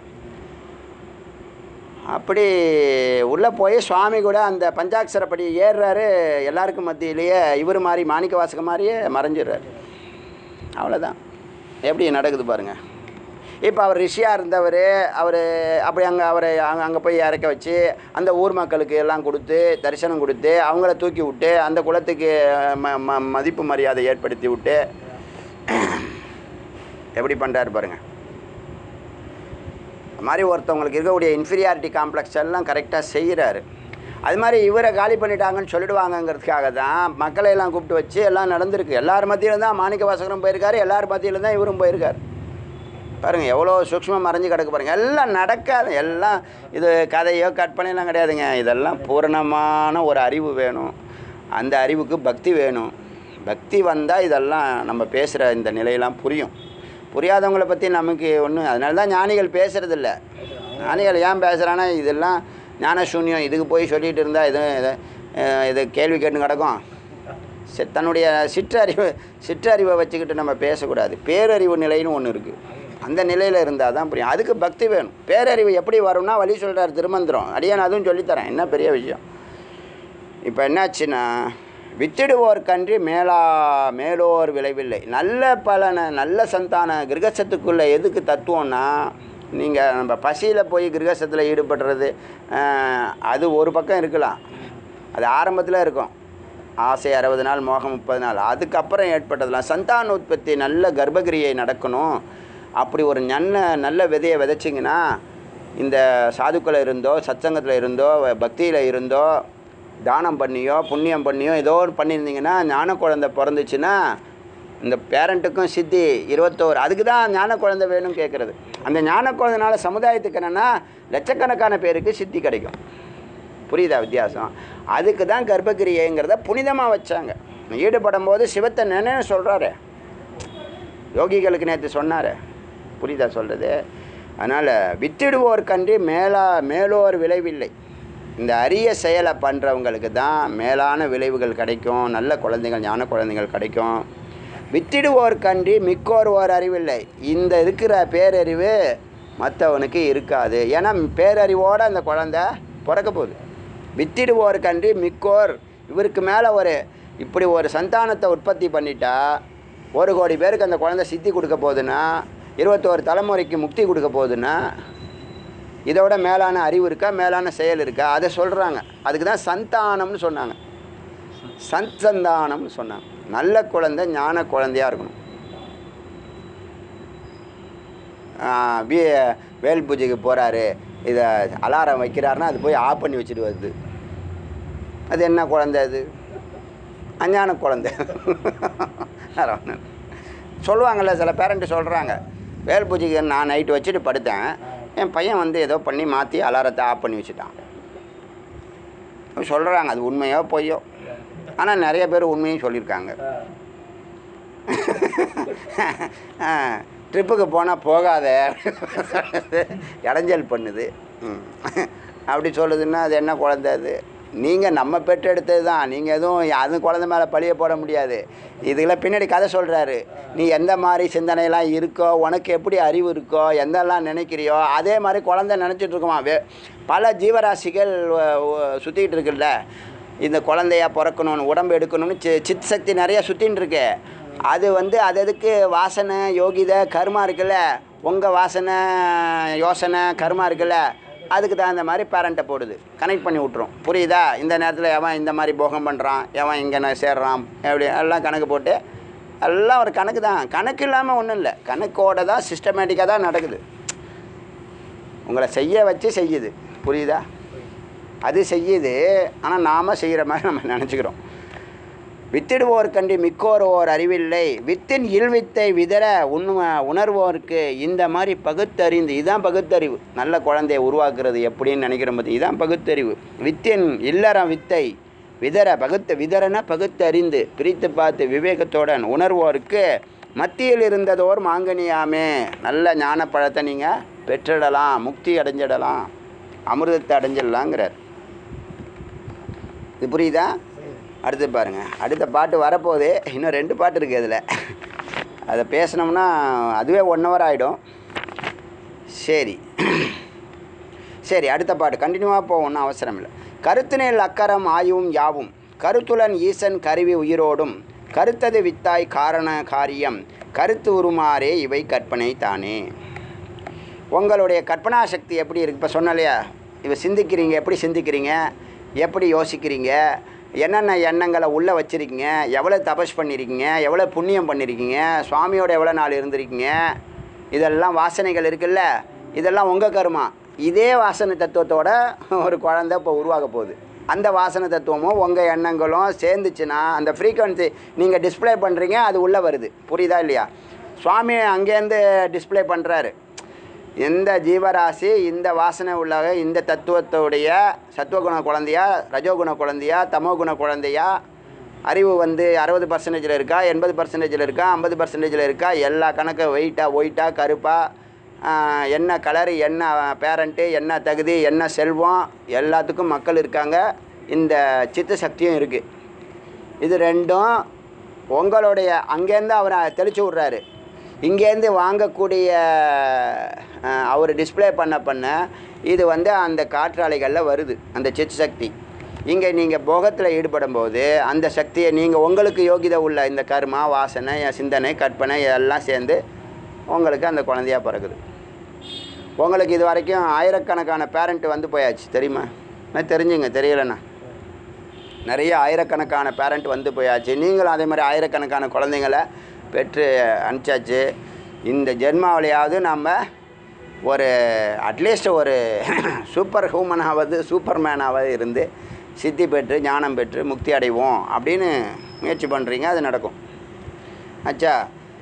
அப்படி உள்ளே போய் சுவாமி கூட அந்த பஞ்சாட்சரப்படி ஏறுறாரு எல்லாருக்கும் மத்தியிலேயே இவர் மாதிரி மாணிக்க வாசக மாதிரியே மறைஞ்சிடுறாரு அவ்வளோதான் எப்படி நடக்குது பாருங்கள் இப்போ அவர் ரிஷியாக இருந்தவர் அவர் அப்படி அங்கே அவரை அங்கே அங்கே போய் இறக்க வச்சு அந்த ஊர் மக்களுக்கு எல்லாம் கொடுத்து தரிசனம் கொடுத்து அவங்கள தூக்கி விட்டு அந்த குலத்துக்கு ம ம மதிப்பு மரியாதை ஏற்படுத்தி விட்டு எப்படி பண்ணுறாரு பாருங்கள் அது மாதிரி ஒருத்தவங்களுக்கு இருக்கக்கூடிய இன்ஃபீரியாரிட்டி காம்ப்ளெக்ஸ் எல்லாம் கரெக்டாக செய்கிறாரு அது மாதிரி இவரை காலி பண்ணிட்டாங்கன்னு சொல்லிடுவாங்கங்கிறதுக்காக தான் மக்களை எல்லாம் கூப்பிட்டு வச்சு எல்லாம் நடந்திருக்கு எல்லார் மத்தியிலும் தான் மாணிக்க வாசகரும் போயிருக்காரு எல்லார் மத்தியிலும் தான் இவரும் போயிருக்காரு பாருங்கள் எவ்வளோ சூக்ஷ்மம் மறைஞ்சு கிடக்கு பாருங்கள் எல்லாம் நடக்காது எல்லாம் இது கதையோ கற்பனையெல்லாம் கிடையாதுங்க இதெல்லாம் பூரணமான ஒரு அறிவு வேணும் அந்த அறிவுக்கு பக்தி வேணும் பக்தி வந்தால் இதெல்லாம் நம்ம பேசுகிற இந்த நிலையெல்லாம் புரியும் புரியாதவங்கள பற்றி நமக்கு ஒன்றும் அதனால தான் ஞானிகள் பேசுகிறதில்ல ஞானிகள் ஏன் பேசுகிறான்னா இதெல்லாம் ஞான சூன்யம் இதுக்கு போய் சொல்லிகிட்டு இருந்தால் இது இது, அஹ், இது கேள்வி கேட்டு கிடக்கும் சி- தன்னுடைய சிற்றறிவு சிற்றறிவை வச்சுக்கிட்டு நம்ம பேசக்கூடாது பேரறிவு நிலைன்னு ஒன்று இருக்குது அந்த நிலையில் இருந்தால் தான் புரியும் அதுக்கு பக்தி வேணும் பேரறிவு எப்படி வரும்னா வழி சொல்கிறார் திருமந்திரம் அடியான் அதுவும் சொல்லித்தரேன் என்ன பெரிய விஷயம் இப்போ என்னாச்சுன்னா வித்திடுவோர் கன்றி மேலா மேலோர் விளைவில்லை நல்ல பலனை நல்ல சந்தான கிரகசத்துக்குள்ளே எதுக்கு தத்துவம்னா நீங்கள் நம்ம பசியில் போய் கிரகசத்தில் ஈடுபடுறது ஆஹ், அது ஒரு பக்கம் இருக்கலாம் அது ஆரம்பத்தில் இருக்கும் ஆசை அறுபது நாள் மோகம் முப்பது நாள் அதுக்கப்புறம் ஏற்பட்டதெல்லாம் சந்தான உற்பத்தி நல்ல கர்ப்பகிரியை நடக்கணும் அப்படி ஒரு நல்ல நல்ல விதையை விதைச்சிங்கன்னா இந்த சாதுக்களை இருந்தோ சத்சங்கத்தில் இருந்தோ பக்தியில் இருந்தோ தானம் பண்ணியோ புண்ணியம் பண்ணியோ ஏதோ ஒரு பண்ணியிருந்தீங்கன்னா ஞான குழந்தை பிறந்துச்சுன்னா இந்த பேரண்ட்டுக்கும் சித்தி இருபத்தோரு அதுக்கு தான் ஞான குழந்தை வேணும்னு கேட்குறது அந்த ஞான குழந்தைனால சமுதாயத்துக்கு என்னென்னா லட்சக்கணக்கான பேருக்கு சித்தி கிடைக்கும் புரியுதா வித்தியாசம் அதுக்கு தான் கர்ப்பகிரியைங்கிறத புனிதமாக வச்சாங்க ஈடுபடும் போது சிவத்தை நினைன்னு சொல்கிறாரு யோகிகளுக்கு நேற்று சொன்னார் புரியுதா சொல்கிறது அதனால் வித்திடுவோர் கன்றி மேலா மேலோர் விளைவில்லை இந்த அரிய செயலை பண்ணுறவங்களுக்கு தான் மேலான விளைவுகள் கிடைக்கும் நல்ல குழந்தைகள் ஞான குழந்தைகள் கிடைக்கும் வித்திடுவோர் கன்றி மிக்கோர் ஓர் அறிவில்லை இந்த இருக்கிற பேரறிவு மற்றவனுக்கு இருக்காது ஏன்னா பேரறிவோடு அந்த குழந்தை பிறக்க போகுது வித்திடுவோர் கன்றி மிக்கோர் இவருக்கு மேலே ஒரு இப்படி ஒரு சந்தானத்தை உற்பத்தி பண்ணிட்டா ஒரு கோடி பேருக்கு அந்த குழந்தை சித்தி கொடுக்க போகுதுன்னா இருபத்தோரு தலைமுறைக்கு முக்தி கொடுக்க போகுதுன்னா இதோட மேலான அறிவு இருக்கா மேலான செயல் இருக்கா அதை சொல்கிறாங்க அதுக்கு தான் சந்தானம்னு சொன்னாங்க சந்தந்தானம்னு சொன்னாங்க நல்ல குழந்தை ஞான குழந்தையா இருக்கணும் ஆஹ் வி வேல் பூஜைக்கு போகிறாரு இதை அலாரம் வைக்கிறாருன்னா அது போய் ஆஃப் பண்ணி வச்சுட்டு வருது அது என்ன குழந்தை அது அஞ்ஞான குழந்தை வேற ஒண்ணும் இல்ல. சொல்லுவாங்கள்ல சில பேரண்ட்டு சொல்கிறாங்க வேல் பூஜைக்கு நான் நைட்டு வச்சுட்டு படுத்தேன் என் பையன் வந்து ஏதோ பண்ணி மாற்றி அலாரத்தை ஆஃப் பண்ணி வச்சுட்டான் சொல்கிறாங்க அது உண்மையோ பொய்யோ ஆனால் நிறைய பேர் உண்மையும் சொல்லியிருக்காங்க ட்ரிப்புக்கு போனால் போகாத இடைஞ்சல் பண்ணுது ம். அப்படி சொல்லுதுன்னா அது என்ன குழந்தை அது நீங்கள் நம்ம பெற்றெடுத்தது தான் நீங்கள் எதுவும் அது குழந்தை மேலே பழிய போட முடியாது இதுக்கெல்லாம் பின்னாடி கதை சொல்கிறாரு நீ எந்த மாதிரி சிந்தனையெல்லாம் இருக்கோ உனக்கு எப்படி அறிவு இருக்கோ எந்தெல்லாம் நினைக்கிறியோ அதே மாதிரி குழந்தை நினச்சிட்டு இருக்குமா வே பல ஜீவராசிகள் சுற்றிக்கிட்டு இருக்குல்ல இந்த குழந்தையா பிறக்கணும்னு உடம்பு எடுக்கணும்னு சி சித் சக்தி நிறைய சுற்றின்னு இருக்கு அது வந்து அது அதுக்கு வாசனை யோகிதை கர்மா இருக்குல்ல உங்கள் வாசனை யோசனை கர்மா இருக்குல்ல அதுக்கு தகுந்த மாதிரி பேரண்ட்டை போடுது கனெக்ட் பண்ணி விட்ரும் புரியுதா இந்த நேரத்தில் எவன் இந்த மாதிரி போகம் பண்ணுறான் எவன் இங்கே சேர்றான் எப்படி எல்லாம் கணக்கு போட்டு எல்லாம் ஒரு கணக்கு தான் கணக்கு இல்லாமல் ஒன்றும் இல்லை கணக்கோட தான் சிஸ்டமேட்டிக்காக தான் நடக்குது உங்களை செய்ய வச்சு செய்யுது புரியுதா அது செய்யுது ஆனால் நாம் செய்கிற மாதிரி நம்ம நினச்சிக்கிறோம் வித்திடுவோர் கண்டி மிக்கோர் ஓர் அறிவில்லை வித்தின் இல்வித்தை விதற உண்மை உணர்வோருக்கு இந்த மாதிரி பகுத்தறிந்து இதுதான் பகுத்தறிவு நல்ல குழந்தையை உருவாக்குறது எப்படின்னு நினைக்கிற போது இதுதான் பகுத்தறிவு வித்தின் இல்லறம் வித்தை விதற பகுத்த விதறன பகுத்தறிந்து பிரித்து பார்த்து விவேகத்துடன் உணர்வோருக்கு மத்தியில் இருந்ததோர் மாங்கனியாமே நல்ல ஞான பழத்தை நீங்கள் பெற்றிடலாம் முக்தி அடைஞ்சிடலாம் அமிர்தத்தை அடைஞ்சிடலாங்கிறார் இது புரியுதா அடுத்து பாருங்கள் அடுத்த பாட்டு வரப்போகுது இன்னும் ரெண்டு பாட்டு இருக்குது அதில் அதை பேசினோம்னா அதுவே ஒன் ஹவர் ஆகிடும் சரி சரி அடுத்த பாட்டு கண்டினியூவாக போக ஒன்றும் அவசரம் இல்லை கருத்தினில் அக்கரம் ஆயும் யாவும் கருத்துலன் ஈசன் கருவி உயிரோடும் கருத்தது வித்தாய் காரண காரியம் கருத்து உருமாறே இவை கற்பனை தானே உங்களுடைய கற்பனா சக்தி எப்படி இருக்கு இப்போ சொன்னலையா இவ சிந்திக்கிறீங்க எப்படி சிந்திக்கிறீங்க எப்படி யோசிக்கிறீங்க என்னென்ன எண்ணங்களை உள்ளே வச்சுருக்கீங்க எவ்வளோ தபஸ் பண்ணியிருக்கீங்க எவ்வளோ புண்ணியம் பண்ணியிருக்கீங்க சுவாமியோட எவ்வளோ நாள் இருந்திருக்கீங்க இதெல்லாம் வாசனைகள் இருக்குல்ல இதெல்லாம் உங்கள் கருமா இதே வாசனை தத்துவத்தோட ஒரு குழந்தை இப்போ உருவாக போகுது அந்த வாசனை தத்துவமும் உங்கள் எண்ணங்களும் சேர்ந்துச்சுன்னா அந்த ஃப்ரீக்வன்சி நீங்கள் டிஸ்ப்ளே பண்ணுறீங்க அது உள்ளே வருது புரியுதா இல்லையா சுவாமி அங்கேருந்து டிஸ்ப்ளே பண்ணுறாரு எந்த ஜீவராசி இந்த வாசனை உள்ளாக இந்த தத்துவத்தோடைய சத்துவகுண குழந்தையா ரஜோகுண குழந்தையா தமோகுண குழந்தையா அறிவு வந்து அறுபது பர்சன்டேஜில் இருக்கா எண்பது பர்சன்டேஜில் இருக்கா ஐம்பது பர்சன்டேஜில் இருக்கா எல்லா கணக்கு வெயிட்டா ஒயிட்டா கருப்பா ஆஹ், என்ன கலரு என்ன பேரண்ட்டு என்ன தகுதி என்ன செல்வம் எல்லாத்துக்கும் மக்கள் இருக்காங்க இந்த சித்த சக்தியும் இருக்குது இது ரெண்டும் உங்களுடைய அங்கேருந்து அவரை தெளிச்சு விட்றாரு இங்கேருந்து வாங்கக்கூடிய அஹ், அவர் டிஸ்ப்ளே பண்ண பண்ண இது வந்து அந்த காற்றாலைகளில் வருது அந்த சித் சக்தி இங்கே நீங்கள் போகத்தில் ஈடுபடும் போது அந்த சக்தியை நீங்கள் உங்களுக்கு யோகிதை உள்ள இந்த கர்மா வாசனை சிந்தனை கற்பனை எல்லாம் சேர்ந்து உங்களுக்கு அந்த குழந்தையா பிறகுது உங்களுக்கு இது வரைக்கும் ஆயிரக்கணக்கான பேரண்ட் வந்து போயாச்சு தெரியுமா நான் தெரிஞ்சுங்க தெரியலண்ணா நிறைய ஆயிரக்கணக்கான பேரண்ட் வந்து போயாச்சு நீங்களும் அதே மாதிரி ஆயிரக்கணக்கான குழந்தைங்கள பெற்று அனுப்பிச்சாச்சு இந்த ஜென்மாவிலையாவது நம்ம ஒரு அட்லீஸ்ட் ஒரு சூப்பர் ஹியூமனாவது சூப்பர் மேனாவது இருந்து சித்தி பெற்று ஞானம் பெற்று முக்தி அடைவோம் அப்படின்னு முயற்சி பண்ணுறீங்க அது நடக்கும் அச்சா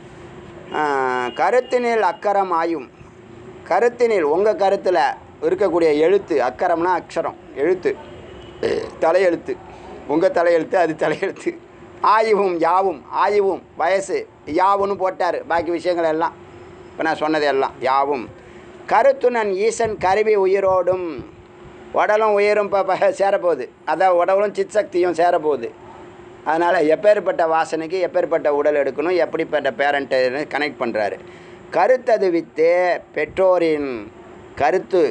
ஆஹ், கருத்தினில் அக்கரம் ஆயும் கருத்தினில் உங்கள் கருத்தில் இருக்கக்கூடிய எழுத்து அக்கரம்னா அக்ஷரம் எழுத்து தலையெழுத்து உங்கள் தலையெழுத்து அது தலையெழுத்து ஆயுவும் யாவும் ஆயுவும் வயசு யாவுன்னு போட்டார் பாக்கி விஷயங்கள் எல்லாம் இப்போ நான் சொன்னது எல்லாம் யாவும் கருத்துணன் ஈசன் கருவி உயிரோடும் உடலும் உயிரும் இப்போ சேரப்போகுது அதான் உடலும் சித் சக்தியும் சேரப்போகுது அதனால் எப்பேற்பட்ட வாசனைக்கு எப்பேற்பட்ட உடல் எடுக்கணும் எப்படிப்பட்ட பேரண்ட்டு கனெக்ட் பண்ணுறாரு கருத்தது வித்தே பெற்றோரின் கருத்து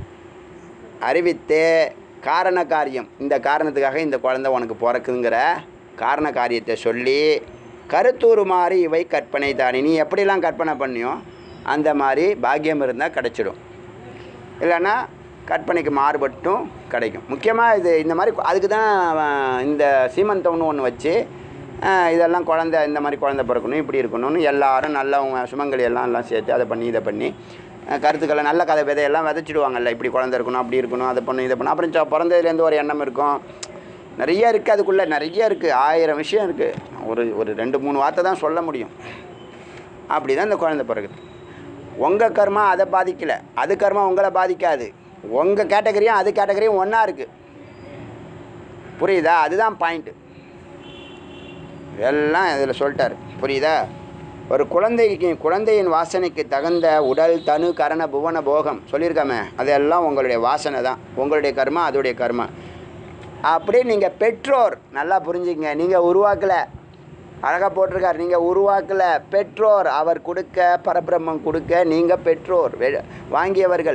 அறிவித்தே காரண காரியம் இந்த காரணத்துக்காக இந்த குழந்தை உனக்கு பிறக்குங்கிற காரண காரியத்தை சொல்லி கருத்தூறு மாதிரி இவை கற்பனை தானே நீ எப்படிலாம் கற்பனை பண்ணியோ அந்த மாதிரி பாக்கியம் இருந்தால் கிடச்சிடும் இல்லைன்னா கற்பனைக்கு மாறுபட்டும் கிடைக்கும் முக்கியமாக இது இந்த மாதிரி அதுக்கு தான் அவன் இந்த சீமந்தம்னு ஒன்று வச்சு அஹ், இதெல்லாம் குழந்த இந்த மாதிரி குழந்தை பிறக்கணும் இப்படி இருக்கணும்னு எல்லாரும் நல்லவங்க சுமங்கலி எல்லாம் எல்லாம் சேர்த்து அதை பண்ணி இதை பண்ணி அஹ், கருத்துக்களை நல்ல கதை விதையெல்லாம் விதைச்சிடுவாங்கல்ல இப்படி குழந்தை இருக்கணும் அப்படி இருக்கணும் அதை பண்ணணும் இதை பண்ணணும் அப்புறம் ச- பிறந்ததுலேருந்து ஒரு எண்ணம் இருக்கும் நிறைய இருக்குது அதுக்குள்ளே நிறைய இருக்குது ஆயிரம் விஷயம் இருக்குது ஒரு ஒரு ரெண்டு மூணு வார்த்தை தான் சொல்ல முடியும் அப்படி தான் இந்த குழந்தை பிறகுது உங்கள் கர்மா அதை பாதிக்கலை அது கர்மா உங்களை பாதிக்காது உங்கள் கேட்டகரியும் அது கேட்டகரியும் ஒன்றா இருக்குது புரியுதா அதுதான் பாயிண்ட்டு எல்லாம் இதில் சொல்லிட்டார் புரியுதா ஒரு குழந்தைக்கு குழந்தையின் வாசனைக்கு தகுந்த உடல் தனு கரண புவன போகம் சொல்லியிருக்காமே அதெல்லாம் உங்களுடைய வாசனை தான் உங்களுடைய கர்மா அதோடைய கர்மா அப்படியே நீங்கள் பெற்றோர் நல்லா புரிஞ்சுங்க நீங்கள் உருவாக்கலை அழகாக போட்டிருக்கார் நீங்கள் உருவாக்கலை பெற்றோர் அவர் கொடுக்க பரபிரம்மம் கொடுக்க நீங்கள் பெற்றோர் வெ- வாங்கியவர்கள்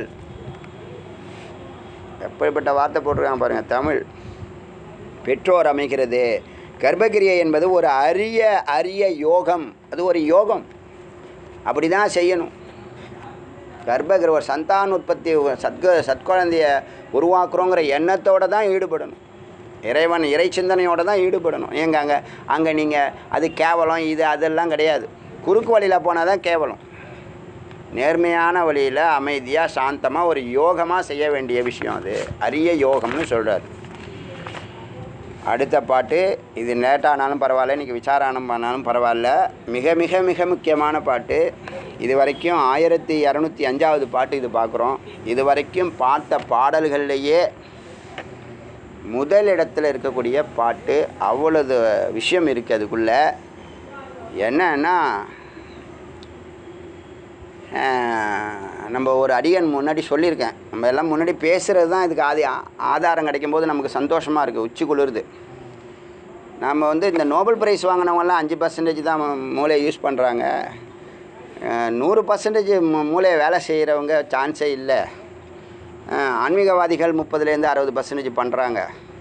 எப்படிப்பட்ட வார்த்தை போட்டிருக்காங்க பாருங்கள் தமிழ் பெற்றோர் அமைகிறது கர்ப்பகிரியை என்பது ஒரு அரிய அரிய யோகம் அது ஒரு யோகம் அப்படி தான் செய்யணும் கர்ப்பகிர ஒரு சந்தான உற்பத்தி சத்க சத்குழந்தைய உருவாக்குறோங்கிற எண்ணத்தோடு தான் ஈடுபடணும் இறைவன் இறை சிந்தனையோடு தான் ஈடுபடணும் ஏங்க அங்கே அங்கே நீங்கள் அது கேவலம் இது அதெல்லாம் கிடையாது குறுக்கு வழியில் போனால் தான் கேவலம் நேர்மையான வழியில் அமைதியாக சாந்தமாக ஒரு யோகமாக செய்ய வேண்டிய விஷயம் அது அரிய யோகம்னு சொல்கிறார் அடுத்த பாட்டு இது லேட்டானாலும் பரவாயில்ல இன்றைக்கி விசாரணம் பண்ணாலும் பரவாயில்ல மிக மிக மிக முக்கியமான பாட்டு இது வரைக்கும் ஆயிரத்தி இரநூத்தி அஞ்சாவது பாட்டு இது பார்க்குறோம் இது வரைக்கும் பார்த்த பாடல்கள்லேயே முதல் இடத்துல இருக்கக்கூடிய பாட்டு அவ்வளவு விஷயம் இருக்குது அதுக்குள்ளே என்னன்னா ஆஹ், நம்ம ஒரு அடியன் முன்னாடி சொல்லியிருக்கேன் நம்ம எல்லாம் முன்னாடி பேசுகிறது தான் இதுக்கு ஆதி ஆ- ஆதாரம் கிடைக்கும் போது நமக்கு சந்தோஷமாக இருக்குது உச்சி குளிருது நம்ம வந்து இந்த நோபல் பிரைஸ் வாங்கினவங்கலாம் அஞ்சு பர்சன்டேஜ் தான் மூ- மூளையை யூஸ் பண்ணுறாங்க நூறு பர்சன்டேஜ் மூளையை வேலை செய்கிறவங்க சான்ஸே இல்லை அஹ், ஆன்மீகவாதிகள் முப்பதுலேருந்து அறுபது பர்சன்டேஜ் பண்ணுறாங்க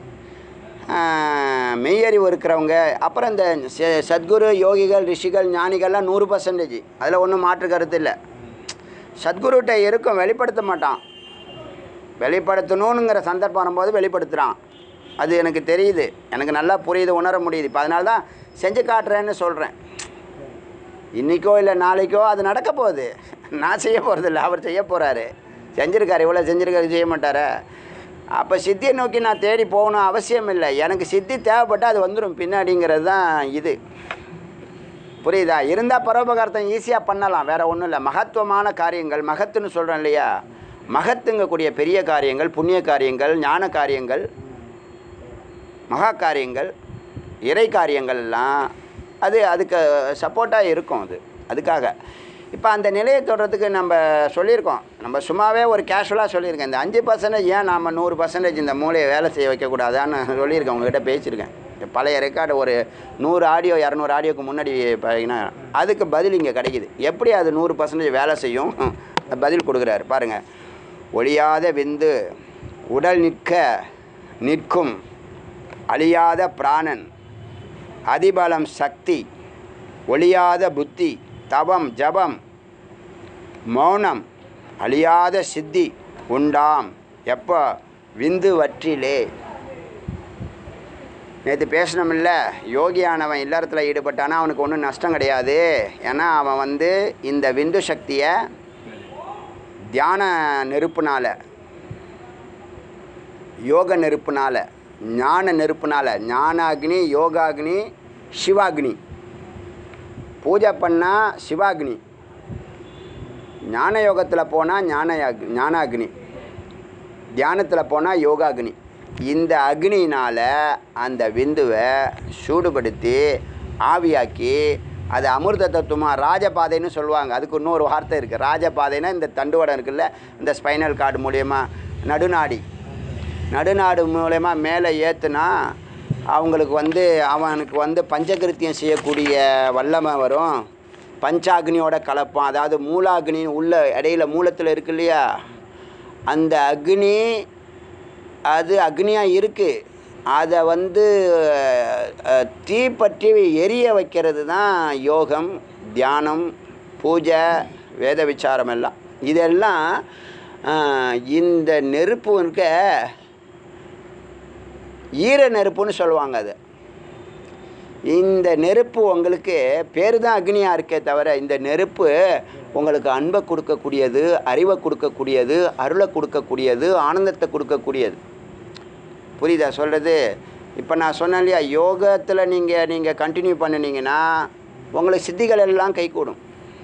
மெய்யறிவு இருக்கிறவங்க அப்புறம் இந்த ச- சத்குரு யோகிகள் ரிஷிகள் ஞானிகள்லாம் நூறு பர்சன்டேஜ் அதில் ஒன்றும் மாற்று கருத்து இல்லை சத்குருகிட்ட இருக்கும் வெளிப்படுத்த மாட்டான் வெளிப்படுத்தணுங்கிற சந்தர்ப்பம் வரும்போது வெளிப்படுத்துகிறான் அது எனக்கு தெரியுது எனக்கு நல்லா புரியுது உணர முடியுது இப்போ அதனால தான் செஞ்சு காட்டுறேன்னு சொல்கிறேன் இன்றைக்கோ இல்லை நாளைக்கோ அது நடக்க போகுது நான் செய்ய போகிறதில்ல அவர் செய்ய போகிறாரு செஞ்சுருக்காரு இவ்வளோ செஞ்சுருக்காரு செய்ய மாட்டாரா அப்போ சித்தியை நோக்கி நான் தேடி போகணும் அவசியம் இல்லை எனக்கு சித்தி தேவைப்பட்டால் அது வந்துடும் பின்னாடிங்கிறது தான் இது புரியுதா இருந்தால் பரோபகாரத்தம் ஈஸியாக பண்ணலாம் வேறு ஒன்றும் இல்லை மகத்துவமான காரியங்கள் மகத்துன்னு சொல்கிறோம் இல்லையா மகத்துங்கக்கூடிய பெரிய காரியங்கள் புண்ணிய காரியங்கள் ஞான காரியங்கள் மகா காரியங்கள் இறை காரியங்கள் எல்லாம் அது அதுக்கு சப்போர்ட்டாக இருக்கும் அது அதுக்காக இப்போ அந்த நிலையை தொடர்றதுக்கு நம்ம சொல்லியிருக்கோம் நம்ம சும்மாவே ஒரு கேஷுவலாக சொல்லியிருக்கேன் இந்த அஞ்சு பர்சன்டேஜ் ஏன் நாம் நூறு பர்சன்டேஜ் இந்த மூளையை வேலை செய்ய வைக்கக்கூடாதான்னு சொல்லியிருக்கேன் உங்ககிட்ட பேசியிருக்கேன் இந்த பழைய ரெக்கார்டு ஒரு நூறு ஆடியோ இரநூறு ஆடியோக்கு முன்னாடி பார்த்தீங்கன்னா அதுக்கு பதில் இங்கே கிடைக்குது எப்படி அது நூறு பர்சன்டேஜ் வேலை செய்யும் பதில் கொடுக்குறாரு பாருங்கள் ஒழியாத விந்து உடல் நிற்க நிற்கும் அழியாத பிராணன் அதிபலம் சக்தி ஒளியாத புத்தி தவம் ஜபம் மௌனம் அழியாத சித்தி உண்டாம் எப்போ விந்து வற்றிலே நேற்று பேசினோம்ல யோகியானவன் இல்லறத்தில் ஈடுபட்டானா அவனுக்கு ஒன்றும் நஷ்டம் கிடையாது ஏன்னா அவன் வந்து இந்த விந்து சக்தியை தியான நெருப்புனால யோக நெருப்புனால ஞான நெருப்புனால ஞானாக்னி யோகாக்னி சிவாக்னி பூஜை பண்ணால் சிவாக்னி ஞான யோகத்தில் போனால் ஞான ஞானாக்னி தியானத்தில் போனால் யோகாக்னி இந்த அக்னியினால் அந்த விந்துவை சூடுபடுத்தி ஆவியாக்கி அது அமிர்த தத்துவமாக ராஜபாதைன்னு சொல்லுவாங்க அதுக்கு இன்னொரு வார்த்தை இருக்குது ராஜபாதைன்னா இந்த தண்டுவடம் இருக்குல்ல இந்த ஸ்பைனல் கார்டு மூலயமா நடுநாடி நடுநாடு மூலயமா மேலே ஏற்றுனா அவங்களுக்கு வந்து அவனுக்கு வந்து பஞ்சகிருத்தியம் செய்யக்கூடிய வல்லமை வரும் பஞ்சாக்னியோட கலப்பான் அதாவது மூலாக்னி உள்ள இடையில மூலத்தில் இருக்கு இல்லையா அந்த அக்னி அது அக்னியாக இருக்குது அதை வந்து அஹ், தீப்பற்றி எரிய வைக்கிறது தான் யோகம் தியானம் பூஜை வேத விசாரம் எல்லாம் இதெல்லாம் அஹ், இந்த நெருப்பு இருக்க ஈர நெருப்புன்னு சொல்லுவாங்க அது இந்த நெருப்பு உங்களுக்கு பேர் தான் அக்னியாக இருக்கே தவிர இந்த நெருப்பு உங்களுக்கு அன்பை கொடுக்கக்கூடியது அறிவை கொடுக்கக்கூடியது அருளை கொடுக்கக்கூடியது ஆனந்தத்தை கொடுக்கக்கூடியது புரியுதா சொல்கிறது இப்போ நான் சொன்னேன் இல்லையா யோகத்தில் நீங்கள் நீங்கள் கண்டினியூ பண்ணினீங்கன்னா உங்களுக்கு சித்திகள் எல்லாம் கைகூடும்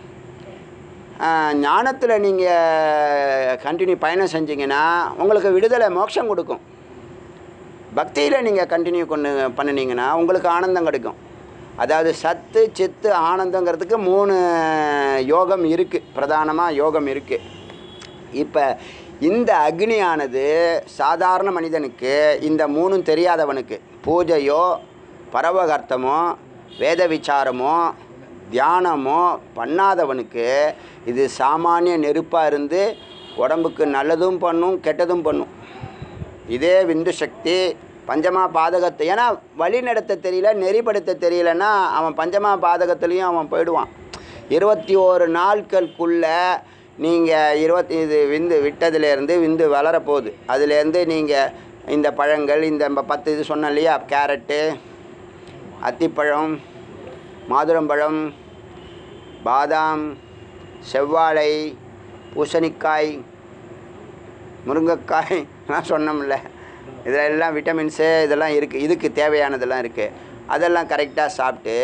ஞானத்தில் நீங்கள் கண்டினியூ பயணம் செஞ்சீங்கன்னா உங்களுக்கு விடுதலை மோட்சம் கொடுக்கும் பக்தியில் நீங்கள் கண்டினியூ கொண்டு பண்ணினீங்கன்னா உங்களுக்கு ஆனந்தம் கிடைக்கும் அதாவது சத்து சித்து ஆனந்தங்கிறதுக்கு மூணு யோகம் இருக்குது பிரதானமாக யோகம் இருக்குது இப்போ இந்த அக்னியானது சாதாரண மனிதனுக்கு இந்த மூணும் தெரியாதவனுக்கு பூஜையோ பரவகர்த்தமோ வேத விசாரமோ தியானமோ பண்ணாதவனுக்கு இது சாமானிய நெருப்பாக இருந்து உடம்புக்கு நல்லதும் பண்ணும் கெட்டதும் பண்ணும் இதே விந்து சக்தி பஞ்சமா பாதகத்தை ஏன்னா வழி நடத்த தெரியல நெறிப்படுத்த தெரியலன்னா அவன் பஞ்சமா பாதகத்துலேயும் அவன் போயிடுவான் இருபத்தி ஓரு நாட்களுக்குள்ள நீங்கள் இருபத்தி இது விந்து விட்டதுலேருந்து விந்து வளரப்போகுது அதுலேருந்து நீங்கள் இந்த பழங்கள் இந்த ப- பத்து இது சொன்னேன் இல்லையா கேரட்டு அத்திப்பழம் மாதுளம்பழம் பாதாம் செவ்வாழை பூசணிக்காய் முருங்கைக்காய் நான் சொன்னோம்ல இதில் எல்லாம் விட்டமின்ஸு இதெல்லாம் இருக்குது இதுக்கு தேவையானதெல்லாம் இருக்குது அதெல்லாம் கரெக்டாக சாப்பிட்டு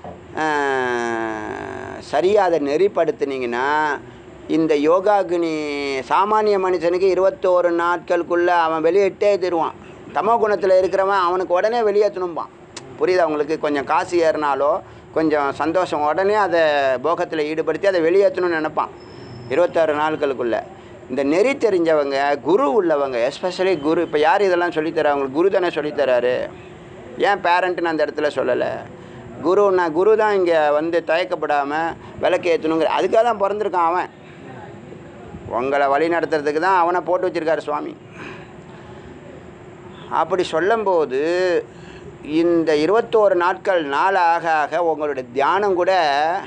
சரியாக அதை நெறிப்படுத்துனீங்கன்னா இந்த யோகாக்னி சாமானிய மனுஷனுக்கு இருபத்தோரு நாட்களுக்குள்ளே அவன் வெளியிட்டே தருவான் தமோ குணத்தில் இருக்கிறவன் அவனுக்கு உடனே வெளியேற்றணும்பான் புரியுதா உங்களுக்கு கொஞ்சம் காசு ஏறினாலோ கொஞ்சம் சந்தோஷம் உடனே அதை போகத்தில் ஈடுபடுத்தி அதை வெளியேற்றணும்னு நினைப்பான் இருபத்தாறு நாட்களுக்குள்ள இந்த நெறி தெரிஞ்சவங்க குரு உள்ளவங்க எஸ்பெஷலி குரு இப்போ யார் இதெல்லாம் சொல்லித்தரா அவங்களுக்கு குரு தானே சொல்லித்தராரு ஏன் பேரண்ட்டுன்னு அந்த இடத்துல சொல்லலை குருன்னா குரு தான் இங்கே வந்து தயக்கப்படாமல் விளக்கு ஏற்றணுங்கிற அதுக்காக தான் பிறந்திருக்கான் அவன் உங்களை வழி நடத்துறதுக்கு தான் அவனை போட்டு வச்சிருக்காரு சுவாமி அப்படி சொல்லும்போது இந்த இருபத்தோரு நாட்கள் நாளாக ஆக உங்களுடைய தியானம் கூட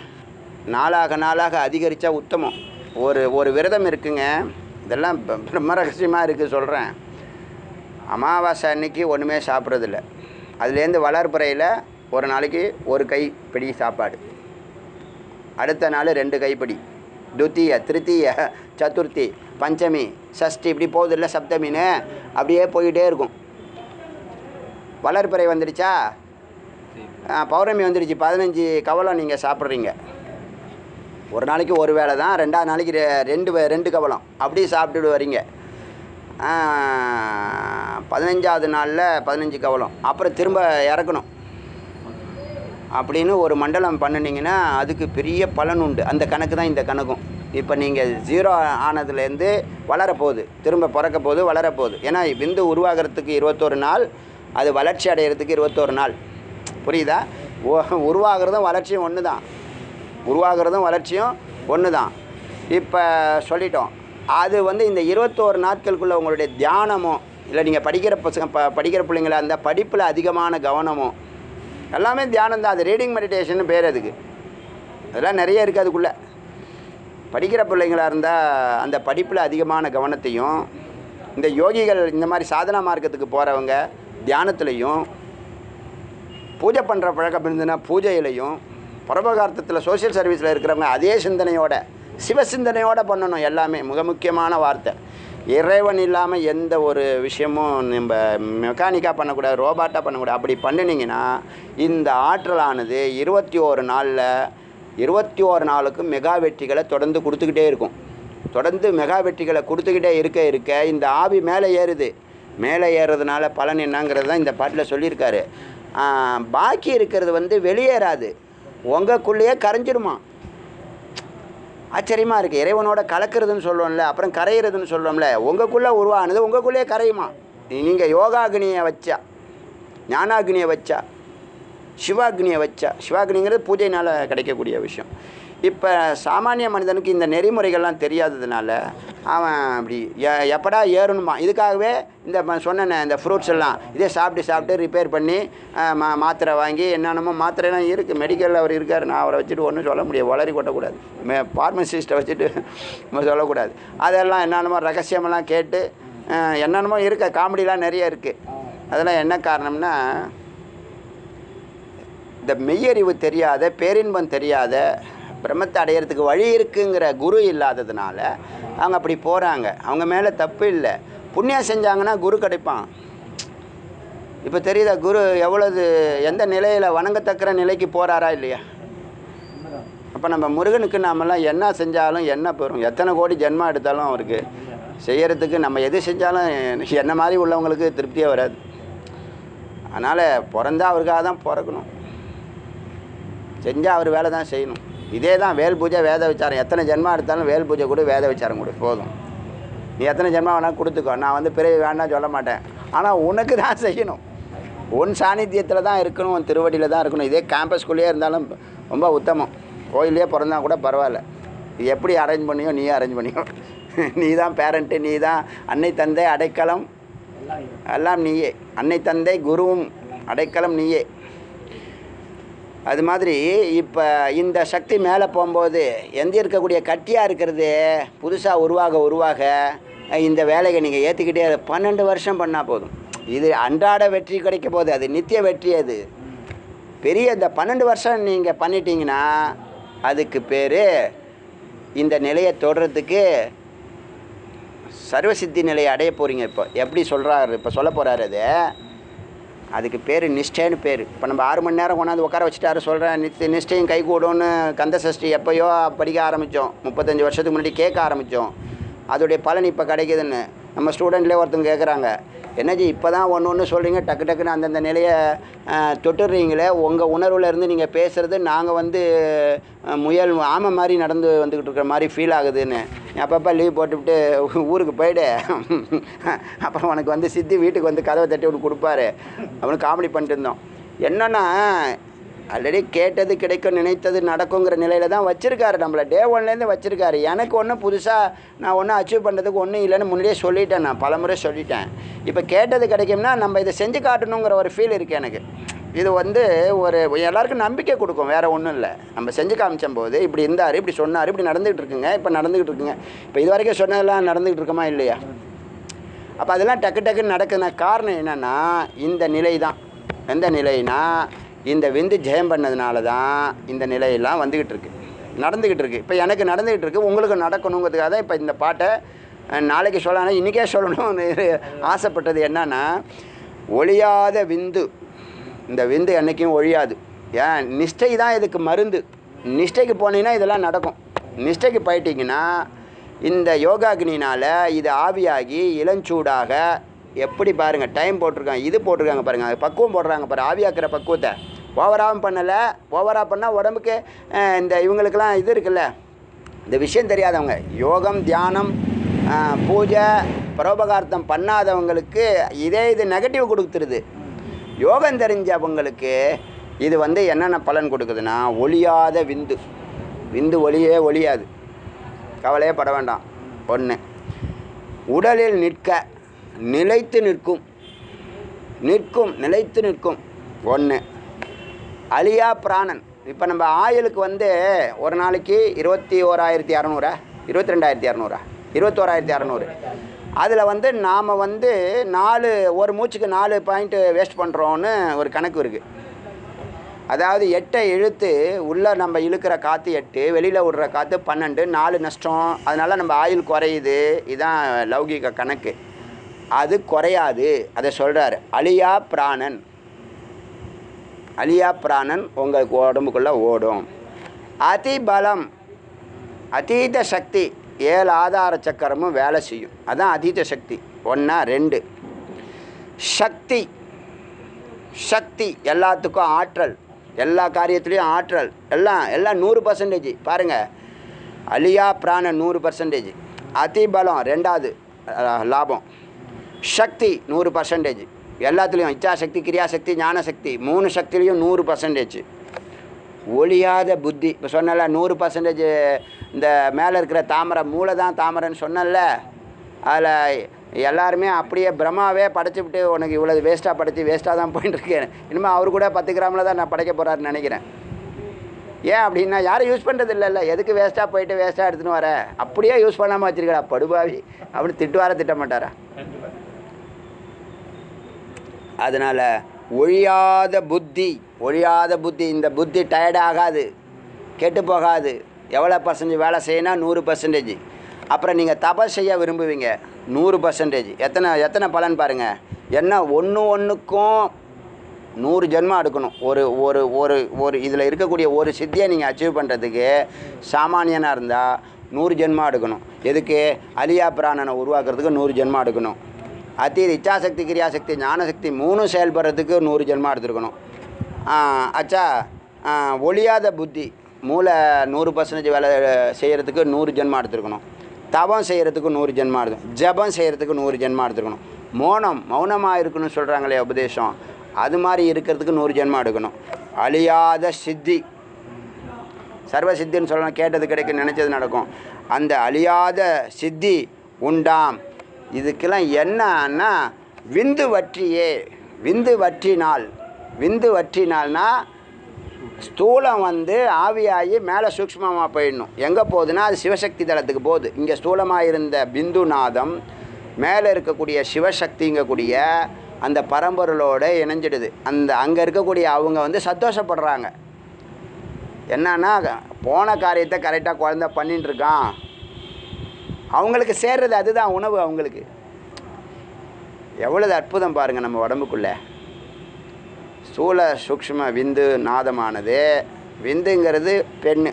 நாளாக நாளாக அதிகரித்தா உத்தமம் ஒரு ஒரு விரதம் இருக்குங்க இதெல்லாம் ப- பிரம்ம ரகசியமாக இருக்குது சொல்கிறேன் அமாவாசை அன்னைக்கு ஒன்றுமே சாப்பிட்றதில்ல அதுலேருந்து வளர்ப்புறையில் ஒரு நாளைக்கு ஒரு கைப்பிடி சாப்பாடு அடுத்த நாள் ரெண்டு கைப்பிடி துத்திய திருத்தீய சதுர்த்தி பஞ்சமி சஷ்டி இப்படி போகுதில்ல சப்தமின்னு அப்படியே போயிட்டே இருக்கும் வளர்ப்பிறை வந்துடுச்சா ஆ, பௌர்ணமி வந்துடுச்சு பதினஞ்சு கவலம் நீங்கள் சாப்பிட்றீங்க ஒரு நாளைக்கு ஒரு வேளை தான் ரெண்டாவது நாளைக்கு ரெ- ரெண்டு வே- ரெண்டு கவலம் அப்படி சாப்பிட்டுட்டு வரீங்க ஆ, பதினஞ்சாவது நாளில் பதினஞ்சு கவலம் அப்புறம் திரும்ப இறக்கணும் அப்படின்னு ஒரு மண்டலம் பண்ணினீங்கன்னா அதுக்கு பெரிய பலன் உண்டு அந்த கணக்கு தான் இந்த கணக்கும் இப்போ நீங்கள் ஜீரோ ஆனதுலேருந்து வளரப்போகுது திரும்ப பிறக்க போகுது வளரப்போகுது ஏன்னா விந்து உருவாகிறதுக்கு இருபத்தோரு நாள் அது வளர்ச்சி அடைகிறதுக்கு இருபத்தோரு நாள் புரியுதா உ- உருவாகிறதும் வளர்ச்சியும் ஒன்று தான் உருவாகிறதும் வளர்ச்சியும் ஒன்று தான் இப்போ சொல்லிட்டோம் அது வந்து இந்த இருபத்தோரு நாட்களுக்குள்ள உங்களுடைய தியானமோ இல்லை நீங்கள் படிக்கிற பசங்க ப படிக்கிற பிள்ளைங்களா இருந்தால் படிப்பில் அதிகமான கவனமோ எல்லாமே தியானம் தான் அது ரீடிங் மெடிடேஷன் பேர் அதுக்கு அதெல்லாம் நிறைய இருக்குது அதுக்குள்ளே படிக்கிற பிள்ளைங்களா இருந்தால் அந்த படிப்பில் அதிகமான கவனத்தையும் இந்த யோகிகள் இந்த மாதிரி சாதனா மார்க்கத்துக்கு போகிறவங்க தியானத்துலேயும் பூஜை பண்ணுற பழக்கம் இருந்ததுன்னா பூஜையிலையும் பரபகார்த்தத்தில் சோஷியல் சர்வீஸில் இருக்கிறவங்க அதே சிந்தனையோட சிவ சிந்தனையோட பண்ணணும் எல்லாமே மிக முக்கியமான வார்த்தை இறைவன் இல்லாமல் எந்த ஒரு விஷயமும் நம்ம மெக்கானிக்காக பண்ணக்கூடாது ரோபாட்டாக பண்ணக்கூடாது அப்படி பண்ணினீங்கன்னா இந்த ஆற்றலானது இருபத்தி ஓரு நாளில் இருபத்தி ஓரு நாளுக்கு மெகா வெற்றிகளை தொடர்ந்து கொடுத்துக்கிட்டே இருக்கும் தொடர்ந்து மெகா வெற்றிகளை கொடுத்துக்கிட்டே இருக்க இருக்க இந்த ஆவி மேலே ஏறுது மேலே ஏறுறதுனால பலன் என்னங்கிறது தான் இந்த பாட்டில் சொல்லியிருக்காரு ஆ, பாக்கி இருக்கிறது வந்து வெளியேறாது உங்களுக்குள்ளேயே கரைஞ்சிடுமா ஆச்சரியமாக இருக்குது இறைவனோட கலக்கிறதுன்னு சொல்லுவோம்ல அப்புறம் கரையிறதுன்னு சொல்லுவோம்ல உங்களுக்குள்ளே உருவானது உங்களுக்குள்ளேயே கரையுமா நீங்கள் யோகாக்னியை வச்சா ஞானாக்னியை வச்சா சிவாக்னியை வச்சா சிவாக்னிங்கிறது பூஜைனால் கிடைக்கக்கூடிய விஷயம் இப்போ சாமானிய மனிதனுக்கு இந்த நெறிமுறைகள்லாம் தெரியாததுனால அவன் அப்படி எ- எப்படா ஏறணுமா இதுக்காகவே இந்த ம- சொன்னேனே இந்த ஃப்ரூட்ஸ் எல்லாம் இதே சாப்பிட்டு சாப்பிட்டு ரிப்பேர் பண்ணி அஹ், மா மாத்திரை வாங்கி என்னென்னமோ மாத்திரைலாம் இருக்குது மெடிக்கலில் அவர் இருக்கார் நான் அவரை வச்சுட்டு ஒன்றும் சொல்ல முடியாது வளரி கொட்டக்கூடாது மே ஃபார்மசிஸ்ட்டை வச்சுட்டு நம்ம சொல்லக்கூடாது அதெல்லாம் என்னென்னமோ ரகசியமெல்லாம் கேட்டு அஹ், என்னென்னமோ இருக்க காமெடிலாம் நிறைய இருக்குது அதெல்லாம் என்ன காரணம்னா இந்த மெய்யறிவு தெரியாத பேரின்பம் தெரியாத பிரம்மத்தை அடையிறதுக்கு வழி இருக்குங்கிற குரு இல்லாததுனால அவங்க அப்படி போகிறாங்க அவங்க மேலே தப்பு இல்லை புண்ணியம் செஞ்சாங்கன்னா குரு கிடைப்பான் இப்போ தெரியுதா குரு எவ்வளவு எந்த நிலையில் வணங்கத்தக்கிற நிலைக்கு போகிறாரா இல்லையா அப்போ நம்ம முருகனுக்கு நாமெல்லாம் என்ன செஞ்சாலும் என்ன பெறும் எத்தனை கோடி ஜென்மம் எடுத்தாலும் அவருக்கு செய்யறதுக்கு நம்ம எது செஞ்சாலும் என்ன மாதிரி உள்ளவங்களுக்கு திருப்தியே வராது அதனால் பிறந்தா அவருக்காக தான் பிறக்கணும் செஞ்சால் அவர் வேலை தான் செய்யணும் இதே தான் வேல் பூஜை வேத விசாரம் எத்தனை ஜென்மா எடுத்தாலும் வேல் பூஜை கூட வேத விசாரம் கொடு போதும் நீ எத்தனை ஜென்மா வேணால் கொடுத்துக்கோ நான் வந்து பிறகு வேண்டாம் சொல்ல மாட்டேன் ஆனால் உனக்கு தான் செய்யணும் உன் சாநித்தியத்தில் தான் இருக்கணும் உன் திருவடியில் தான் இருக்கணும் இதே கேம்பஸ்குள்ளேயே இருந்தாலும் ரொம்ப உத்தமம் கோயிலே பிறந்தா கூட பரவாயில்ல இது எப்படி அரேஞ்ச் பண்ணியோ நீயே அரேஞ்ச் பண்ணியோ நீ தான் பேரண்ட்டு நீ தான் அன்னை தந்தை அடைக்கலம் எல்லாம் நீயே அன்னை தந்தை குருவும் அடைக்கலம் நீயே அது மாதிரி இப்போ இந்த சக்தி மேலே போகும்போது எந்த இருக்கக்கூடிய கட்டியாக இருக்கிறது புதுசாக உருவாக உருவாக இந்த வேலையை நீங்கள் ஏற்றுக்கிட்டே இரு. பன்னெண்டு வருஷம் பண்ணால் போதும் இது அன்றாட வெற்றி கிடைக்க போகுது அது நித்திய வெற்றி அது பெரிய இந்த பன்னெண்டு வருஷம் நீங்கள் பண்ணிட்டீங்கன்னா அதுக்கு பேர் இந்த நிலையை தொடுறதுக்கு சர்வசித்தி நிலையை அடைய போகிறீங்க இப்போ எப்படி சொல்கிறாரு இப்போ சொல்ல போகிறாரு அது அதுக்கு பேர் நிஷ்டைன்னு பேர் இப்போ நம்ம ஆறு மணி நேரம் கொண்டாந்து உட்கார வச்சுட்டாரு சொல்கிறேன் நிச்ச நிஷ்டையும் கை கூடும்னு கந்த சஷ்டி எப்போயோ படிக்க ஆரம்பித்தோம் முப்பத்தஞ்சு வருஷத்துக்கு முன்னாடி கேட்க ஆரம்பித்தோம் அதோடைய பலன் இப்போ கிடைக்குதுன்னு நம்ம ஸ்டூடெண்ட்லேயே ஒருத்தவங்க கேட்குறாங்க என்னஜி இப்போ தான் ஒன்று ஒன்று சொல்கிறீங்க டக்கு டக்குன்னு அந்தந்த நிலையை அஹ், தொட்டுடுறீங்களே உங்கள் உணர்வுல இருந்து நீங்கள் பேசுகிறது நாங்கள் வந்து அஹ், முயல் ஆமை மாதிரி நடந்து வந்துக்கிட்டு இருக்கிற மாதிரி ஃபீல் ஆகுதுன்னு நீ அப்பப்போ லீவ் போட்டுவிட்டு ஊருக்கு போயிடு அப்புறம் உனக்கு வந்து சித்தி வீட்டுக்கு வந்து கதவை தட்டி விட்டு கொடுப்பாரு அப்படின்னு காமெடி பண்ணிட்டு இருந்தோம் என்னன்னா ஆல்ரெடி கேட்டது கிடைக்கும் நினைத்தது நடக்குங்கிற நிலையில தான் வச்சுருக்காரு நம்மளை டே ஒன்லேருந்து வச்சுருக்காரு எனக்கு ஒன்றும் புதுசாக நான் ஒன்றும் அச்சீவ் பண்ணுறதுக்கு ஒன்றும் இல்லைன்னு முன்னாடியே சொல்லிட்டேன் நான் பலமுறை சொல்லிட்டேன் இப்போ கேட்டது கிடைக்கும்னா நம்ம இதை செஞ்சு காட்டணுங்கிற ஒரு ஃபீல் இருக்குது எனக்கு இது வந்து ஒரு எல்லாருக்கும் நம்பிக்கை கொடுக்கும் வேறு ஒன்றும் இல்லை நம்ம செஞ்சு காமிச்சும் போது இப்படி இருந்தார் இப்படி சொன்னார் இப்படி நடந்துகிட்டு இருக்குங்க இப்போ நடந்துக்கிட்டு இருக்குங்க இப்போ இது வரைக்கும் சொன்னதெல்லாம் நடந்துக்கிட்டு இருக்குமா இல்லையா அப்போ அதெல்லாம் டக்கு டக்குன்னு நடக்குன காரணம் என்னென்னா இந்த நிலை தான் எந்த நிலைனா இந்த விந்து ஜெயம் பண்ணதுனால தான் இந்த நிலையெல்லாம் வந்துக்கிட்டு இருக்கு நடந்துக்கிட்டு இருக்கு இப்போ எனக்கு நடந்துக்கிட்டு இருக்கு உங்களுக்கு நடக்கணுங்கிறதுக்காக தான் இப்போ இந்த பாட்டை அஹ், நாளைக்கு சொல்லணும் இன்றைக்கே சொல்லணும்னு ஆசைப்பட்டது என்னன்னா ஒழியாத விந்து இந்த விந்து என்றைக்கும் ஒழியாது ஏன் நிஷ்டை தான் இதுக்கு மருந்து நிஷ்டைக்கு போனீங்கன்னா இதெல்லாம் நடக்கும் நிஷ்டைக்கு போயிட்டீங்கன்னா இந்த யோகாக்னினால் இது ஆவியாகி இளஞ்சூடாக எப்படி பாருங்கள் டைம் போட்டிருக்காங்க இது போட்டிருக்காங்க பாருங்கள் அது பக்குவம் போடுறாங்க பாரு ஆவியாக்குற பக்குவத்தை ஓவராகவும் பண்ணலை ஓவராக பண்ணால் உடம்புக்கு அஹ், இந்த இவங்களுக்கெல்லாம் இது இருக்குல்ல இந்த விஷயம் தெரியாதவங்க யோகம் தியானம் அஹ், பூஜை பரோபகார்த்தம் பண்ணாதவங்களுக்கு இதே இது நெகட்டிவ் கொடுத்துருது யோகம் தெரிஞ்சவங்களுக்கு இது வந்து என்னென்ன பலன் கொடுக்குதுன்னா ஒளியாத விந்து விந்து ஒளியே ஒளியாது கவலையே பட வேண்டாம் ஒன்று உடலில் நிற்க நிலைத்து நிற்கும் நிற்கும் நிலைத்து நிற்கும் ஒன்று அழியா பிராணன் இப்போ நம்ம ஆயுளுக்கு வந்து ஒரு நாளைக்கு இருபத்தி ஓராயிரத்தி இரநூறா இருபத்தி ரெண்டாயிரத்தி இரநூறா இருபத்தோராயிரத்தி இரநூறு அதில் வந்து நாம் வந்து நாலு ஒரு மூச்சுக்கு நாலு பாயிண்ட்டு வேஸ்ட் பண்ணுறோன்னு ஒரு கணக்கு இருக்குது அதாவது எட்டை இழுத்து உள்ளே நம்ம இழுக்கிற காற்று எட்டு வெளியில் விடுற காற்று பன்னெண்டு நாலு நஷ்டம் அதனால் நம்ம ஆயுள் குறையுது இதுதான் லௌகிக கணக்கு அது குறையாது அதை சொல்கிறாரு அழியா பிராணன் அழியா பிராணன் உங்களுக்கு உடம்புக்குள்ளே ஓடும் அதிபலம் அதீத சக்தி ஏழு ஆதார சக்கரமும் வேலை செய்யும் அதான் அதீத சக்தி ஒன்றா ரெண்டு சக்தி சக்தி எல்லாத்துக்கும் ஆற்றல் எல்லா காரியத்துலேயும் ஆற்றல் எல்லாம் எல்லாம் நூறு பர்சன்டேஜ் பாருங்கள் அலியா பிராணன் நூறு பர்சன்டேஜ் அதிபலம் ரெண்டாவது அஹ், லாபம் சக்தி நூறு பர்சன்டேஜ் எல்லாத்துலேயும் இச்சாசக்தி கிரியாசக்தி ஞானசக்தி மூணு சக்திலையும் நூறு பர்சன்டேஜ் ஒழியாத புத்தி இப்போ சொன்னல நூறு பர்சன்டேஜ் இந்த மேலே இருக்கிற தாமரை மூளை தான் தாமரைன்னு சொன்னல அதில் எல்லாருமே அப்படியே பிரம்மாவே படைச்சிவிட்டு உனக்கு இவ்வளோ வேஸ்ட்டாக படைச்சி வேஸ்ட்டாக தான் போயிட்டு இருக்கேன் இனிமேல் அவர் கூட பத்து கிராமில் தான் நான் படைக்க போகிறாருன்னு நினைக்கிறேன் ஏன் அப்படின்னா யாரும் யூஸ் பண்ணுறது இல்லைல்ல எதுக்கு வேஸ்ட்டாக போயிட்டு வேஸ்ட்டாக எடுத்துன்னு வர அப்படியே யூஸ் பண்ணாமல் வச்சிருக்கடா படுபாவி அப்படின்னு திட்டுவார திட்ட மாட்டாரா அதனால் ஒழியாத புத்தி ஒழியாத புத்தி இந்த புத்தி டயர்ட் ஆகாது கெட்டு போகாது எவ்வளோ பர்சன்டேஜ் வேலை செய்யணும் நூறு பர்சன்டேஜ் அப்புறம் நீங்கள் தபஸ் செய்ய விரும்புவீங்க நூறு பர்சன்டேஜ் எத்தனை எத்தனை பலன் பாருங்கள் என்ன ஒன்று ஒன்றுக்கும் நூறு ஜென்மம் எடுக்கணும் ஒரு ஒரு ஒரு ஒரு இதில் இருக்கக்கூடிய ஒரு சித்தியை நீங்கள் அச்சீவ் பண்ணுறதுக்கு சாமானியனாக இருந்தால் நூறு ஜென்மம் எடுக்கணும் எதுக்கு அலியா பிராணனை உருவாக்குறதுக்கு நூறு ஜென்மம் எடுக்கணும் அத்தீத இச்சாசக்தி கிரியாசக்தி ஞானசக்தி மூணும் செயல்படுறதுக்கு நூறு ஜென்மம் எடுத்துருக்கணும் ஆஹ், அச்சா ஆஹ், ஒழியாத புத்தி மூளை நூறு பர்சன்டேஜ் வேலை செய்கிறதுக்கு நூறு ஜென்மம் எடுத்துருக்கணும் தவம் செய்கிறதுக்கு நூறு ஜென்மம் எடுத்து ஜபம் செய்கிறதுக்கு நூறு ஜென்மம் எடுத்துருக்கணும் மௌனம் மௌனமாக இருக்கணும்னு சொல்கிறாங்களே உபதேசம் அது மாதிரி இருக்கிறதுக்கு நூறு ஜென்மம் எடுக்கணும் அழியாத சித்தி சர்வ சித்தின்னு சொல்லணும் கேட்டது கிடைக்கும் நினச்சது நடக்கும் அந்த அழியாத சித்தி உண்டாம் இதுக்கெல்லாம் என்னன்னா விந்து வற்றியே விந்து வற்றினால் விந்து வற்றினால்னா ஸ்தூலம் வந்து ஆவியாகி மேலே சூக்ஷ்மமாக போயிடணும் எங்கே போகுதுன்னா அது சிவசக்தி தலத்துக்கு போகுது இங்கே ஸ்தூலமாக இருந்த பிந்துநாதம் மேலே இருக்கக்கூடிய சிவசக்திங்கக்கூடிய அந்த பரம்பொருளோட இணைஞ்சிடுது அந்த அங்கே இருக்கக்கூடிய அவங்க வந்து சந்தோஷப்படுறாங்க என்னன்னா போன காரியத்தை கரெக்டாக குழந்த பண்ணிட்டு இருக்கான் அவங்களுக்கு சேர்றது அதுதான் உணவு அவங்களுக்கு எவ்வளவு அற்புதம் பாருங்கள் நம்ம உடம்புக்குள்ளே ஸ்தூல சூக்ஷ்ம விந்து நாதமானது விந்துங்கிறது பெண்ணு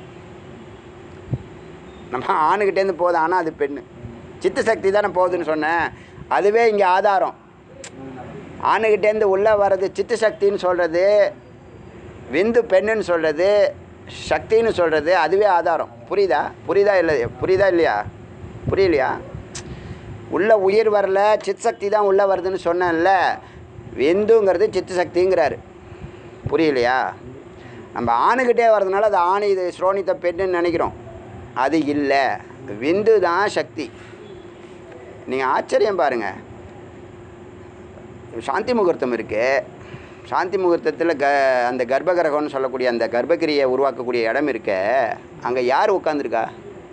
நம்ம ஆணுக்கிட்டேருந்து போகுது ஆனால் அது பெண்ணு சித்த சக்தி தானே போகுதுன்னு சொன்னேன் அதுவே இங்கே ஆதாரம் ஆணுக்கிட்டேருந்து உள்ளே வர்றது சித்த சக்தின்னு சொல்கிறது விந்து பெண்ணுன்னு சொல்கிறது சக்தின்னு சொல்கிறது அதுவே ஆதாரம் புரியுதா புரியுதா இல்லை புரியுதா இல்லையா புரியலையா உள்ள உயிர் வரல சித் சக்தி தான் உள்ளே வருதுன்னு சொன்னேன்ல விந்துங்கிறது சித்து சக்திங்கிறாரு புரியலையா நம்ம ஆணுக்கிட்டே வர்றதுனால அது ஆணி இது ஸ்ரோனித்த பெண்ணுன்னு நினைக்கிறோம் அது இல்லை விந்து தான் சக்தி நீங்கள் ஆச்சரியம் பாருங்கள் சாந்தி முகூர்த்தம் இருக்குது சாந்தி முகூர்த்தத்தில் க அந்த கர்ப்பகிரகம்னு சொல்லக்கூடிய அந்த கர்ப்பகிரியை உருவாக்கக்கூடிய இடம் இருக்க அங்கே யார் உட்காந்துருக்கா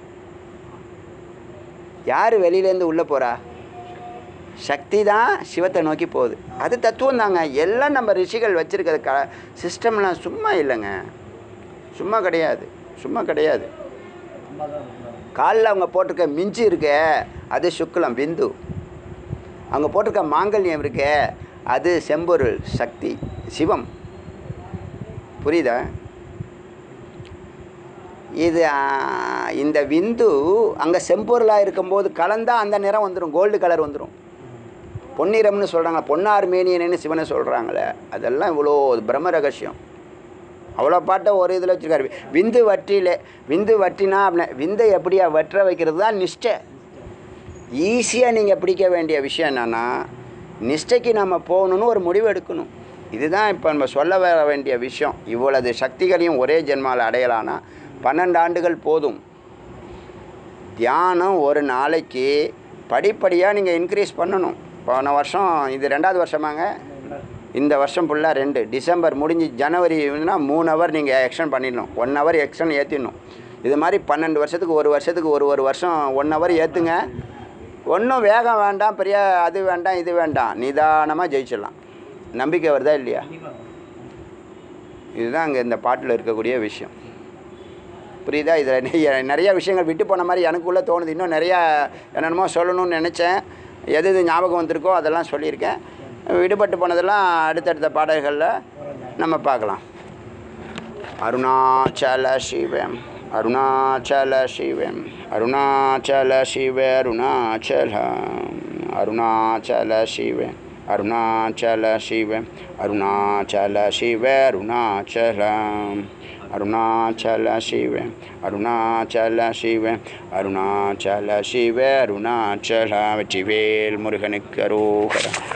யார் வெளியிலேருந்து உள்ளே போகிறா சக்தி தான் சிவத்தை நோக்கி போகுது அது தத்துவம் தாங்க எல்லாம் நம்ம ரிஷிகள் வச்சுருக்கிறது க சிஸ்டம்லாம் சும்மா இல்லைங்க சும்மா கிடையாது சும்மா கிடையாது காலில் அவங்க போட்டிருக்க மிஞ்சி இருக்கே அது சுக்லம் பிந்து அவங்க போட்டிருக்க மாங்கல்யம் இருக்கே அது செம்பொருள் சக்தி சிவம் புரியுதா இது ஆ, இந்த விந்து அங்கே செம்பொருளாக இருக்கும்போது கலந்தால் அந்த நிறம் வந்துடும் கோல்டு கலர் வந்துடும் பொன்னிறம்னு சொல்கிறாங்க பொன்னார் மேனியனேன்னு சிவனை சொல்கிறாங்களே அதெல்லாம் இவ்வளோ பிரம்ம ரகசியம் அவ்வளோ பாட்டை ஒரு இதில் வச்சுருக்காரு விந்து வற்றிலே விந்து வற்றினா அப்படின்னா விந்தை எப்படியா வற்ற வைக்கிறது தான் நிஷ்டை ஈஸியாக நீங்கள் பிடிக்க வேண்டிய விஷயம் என்னென்னா நிஷ்டைக்கு நம்ம போகணுன்னு ஒரு முடிவு எடுக்கணும் இதுதான் இப்போ நம்ம சொல்ல வர வேண்டிய விஷயம் இவ்வளவு சக்திகளையும் ஒரே ஜென்மாவில் அடையலான்னா பன்னெண்டு ஆண்டுகள் போதும் தியானம் ஒரு நாளைக்கு படிப்படியாக நீங்கள் இன்க்ரீஸ் பண்ணணும் போன வருஷம் இது ரெண்டாவது வருஷமாங்க இந்த வருஷம் ஃபுல்லாக ரெண்டு டிசம்பர் முடிஞ்சு ஜனவரினா மூணு ஹவர் நீங்கள் எக்ஸ்டெண்ட் பண்ணிடணும் ஒன் ஹவர் எக்ஸ்டெண்ட் ஏற்றிடணும் இது மாதிரி பன்னெண்டு வருஷத்துக்கு ஒரு வருஷத்துக்கு ஒரு ஒரு வருஷம் ஒன் ஹவர் ஏற்றுங்க ஒன்றும் வேகம் வேண்டாம் பெரிய அது வேண்டாம் இது வேண்டாம் நிதானமாக ஜெயிச்சிடலாம் நம்பிக்கை வருதா இல்லையா இதுதான் அங்கே இந்த பாட்டில் இருக்கக்கூடிய விஷயம் புரியுதா இதில் நிறைய நிறைய விஷயங்கள் விட்டு போன மாதிரி எனக்குள்ளே தோணுது இன்னும் நிறையா என்னென்னமோ சொல்லணும்னு நினச்சேன் எது எது ஞாபகம் வந்திருக்கோ அதெல்லாம் சொல்லியிருக்கேன் விடுபட்டு போனதெல்லாம் அடுத்தடுத்த பாடல்களில் நம்ம பார்க்கலாம் அருணாச்சல சிவம் அருணாச்சல சிவம் அருணாச்சல சிவ அருணாச்சல அருணாச்சல சிவ அருணாச்சல சிவ அருணாச்சல சிவ அருணாச்சலம் அருணாச்சல சிவ அருணாச்சல சிவ அருணாச்சல சிவ அருணாச்சல வெற்றிவேல் முருகனுக்கு அரோகரம்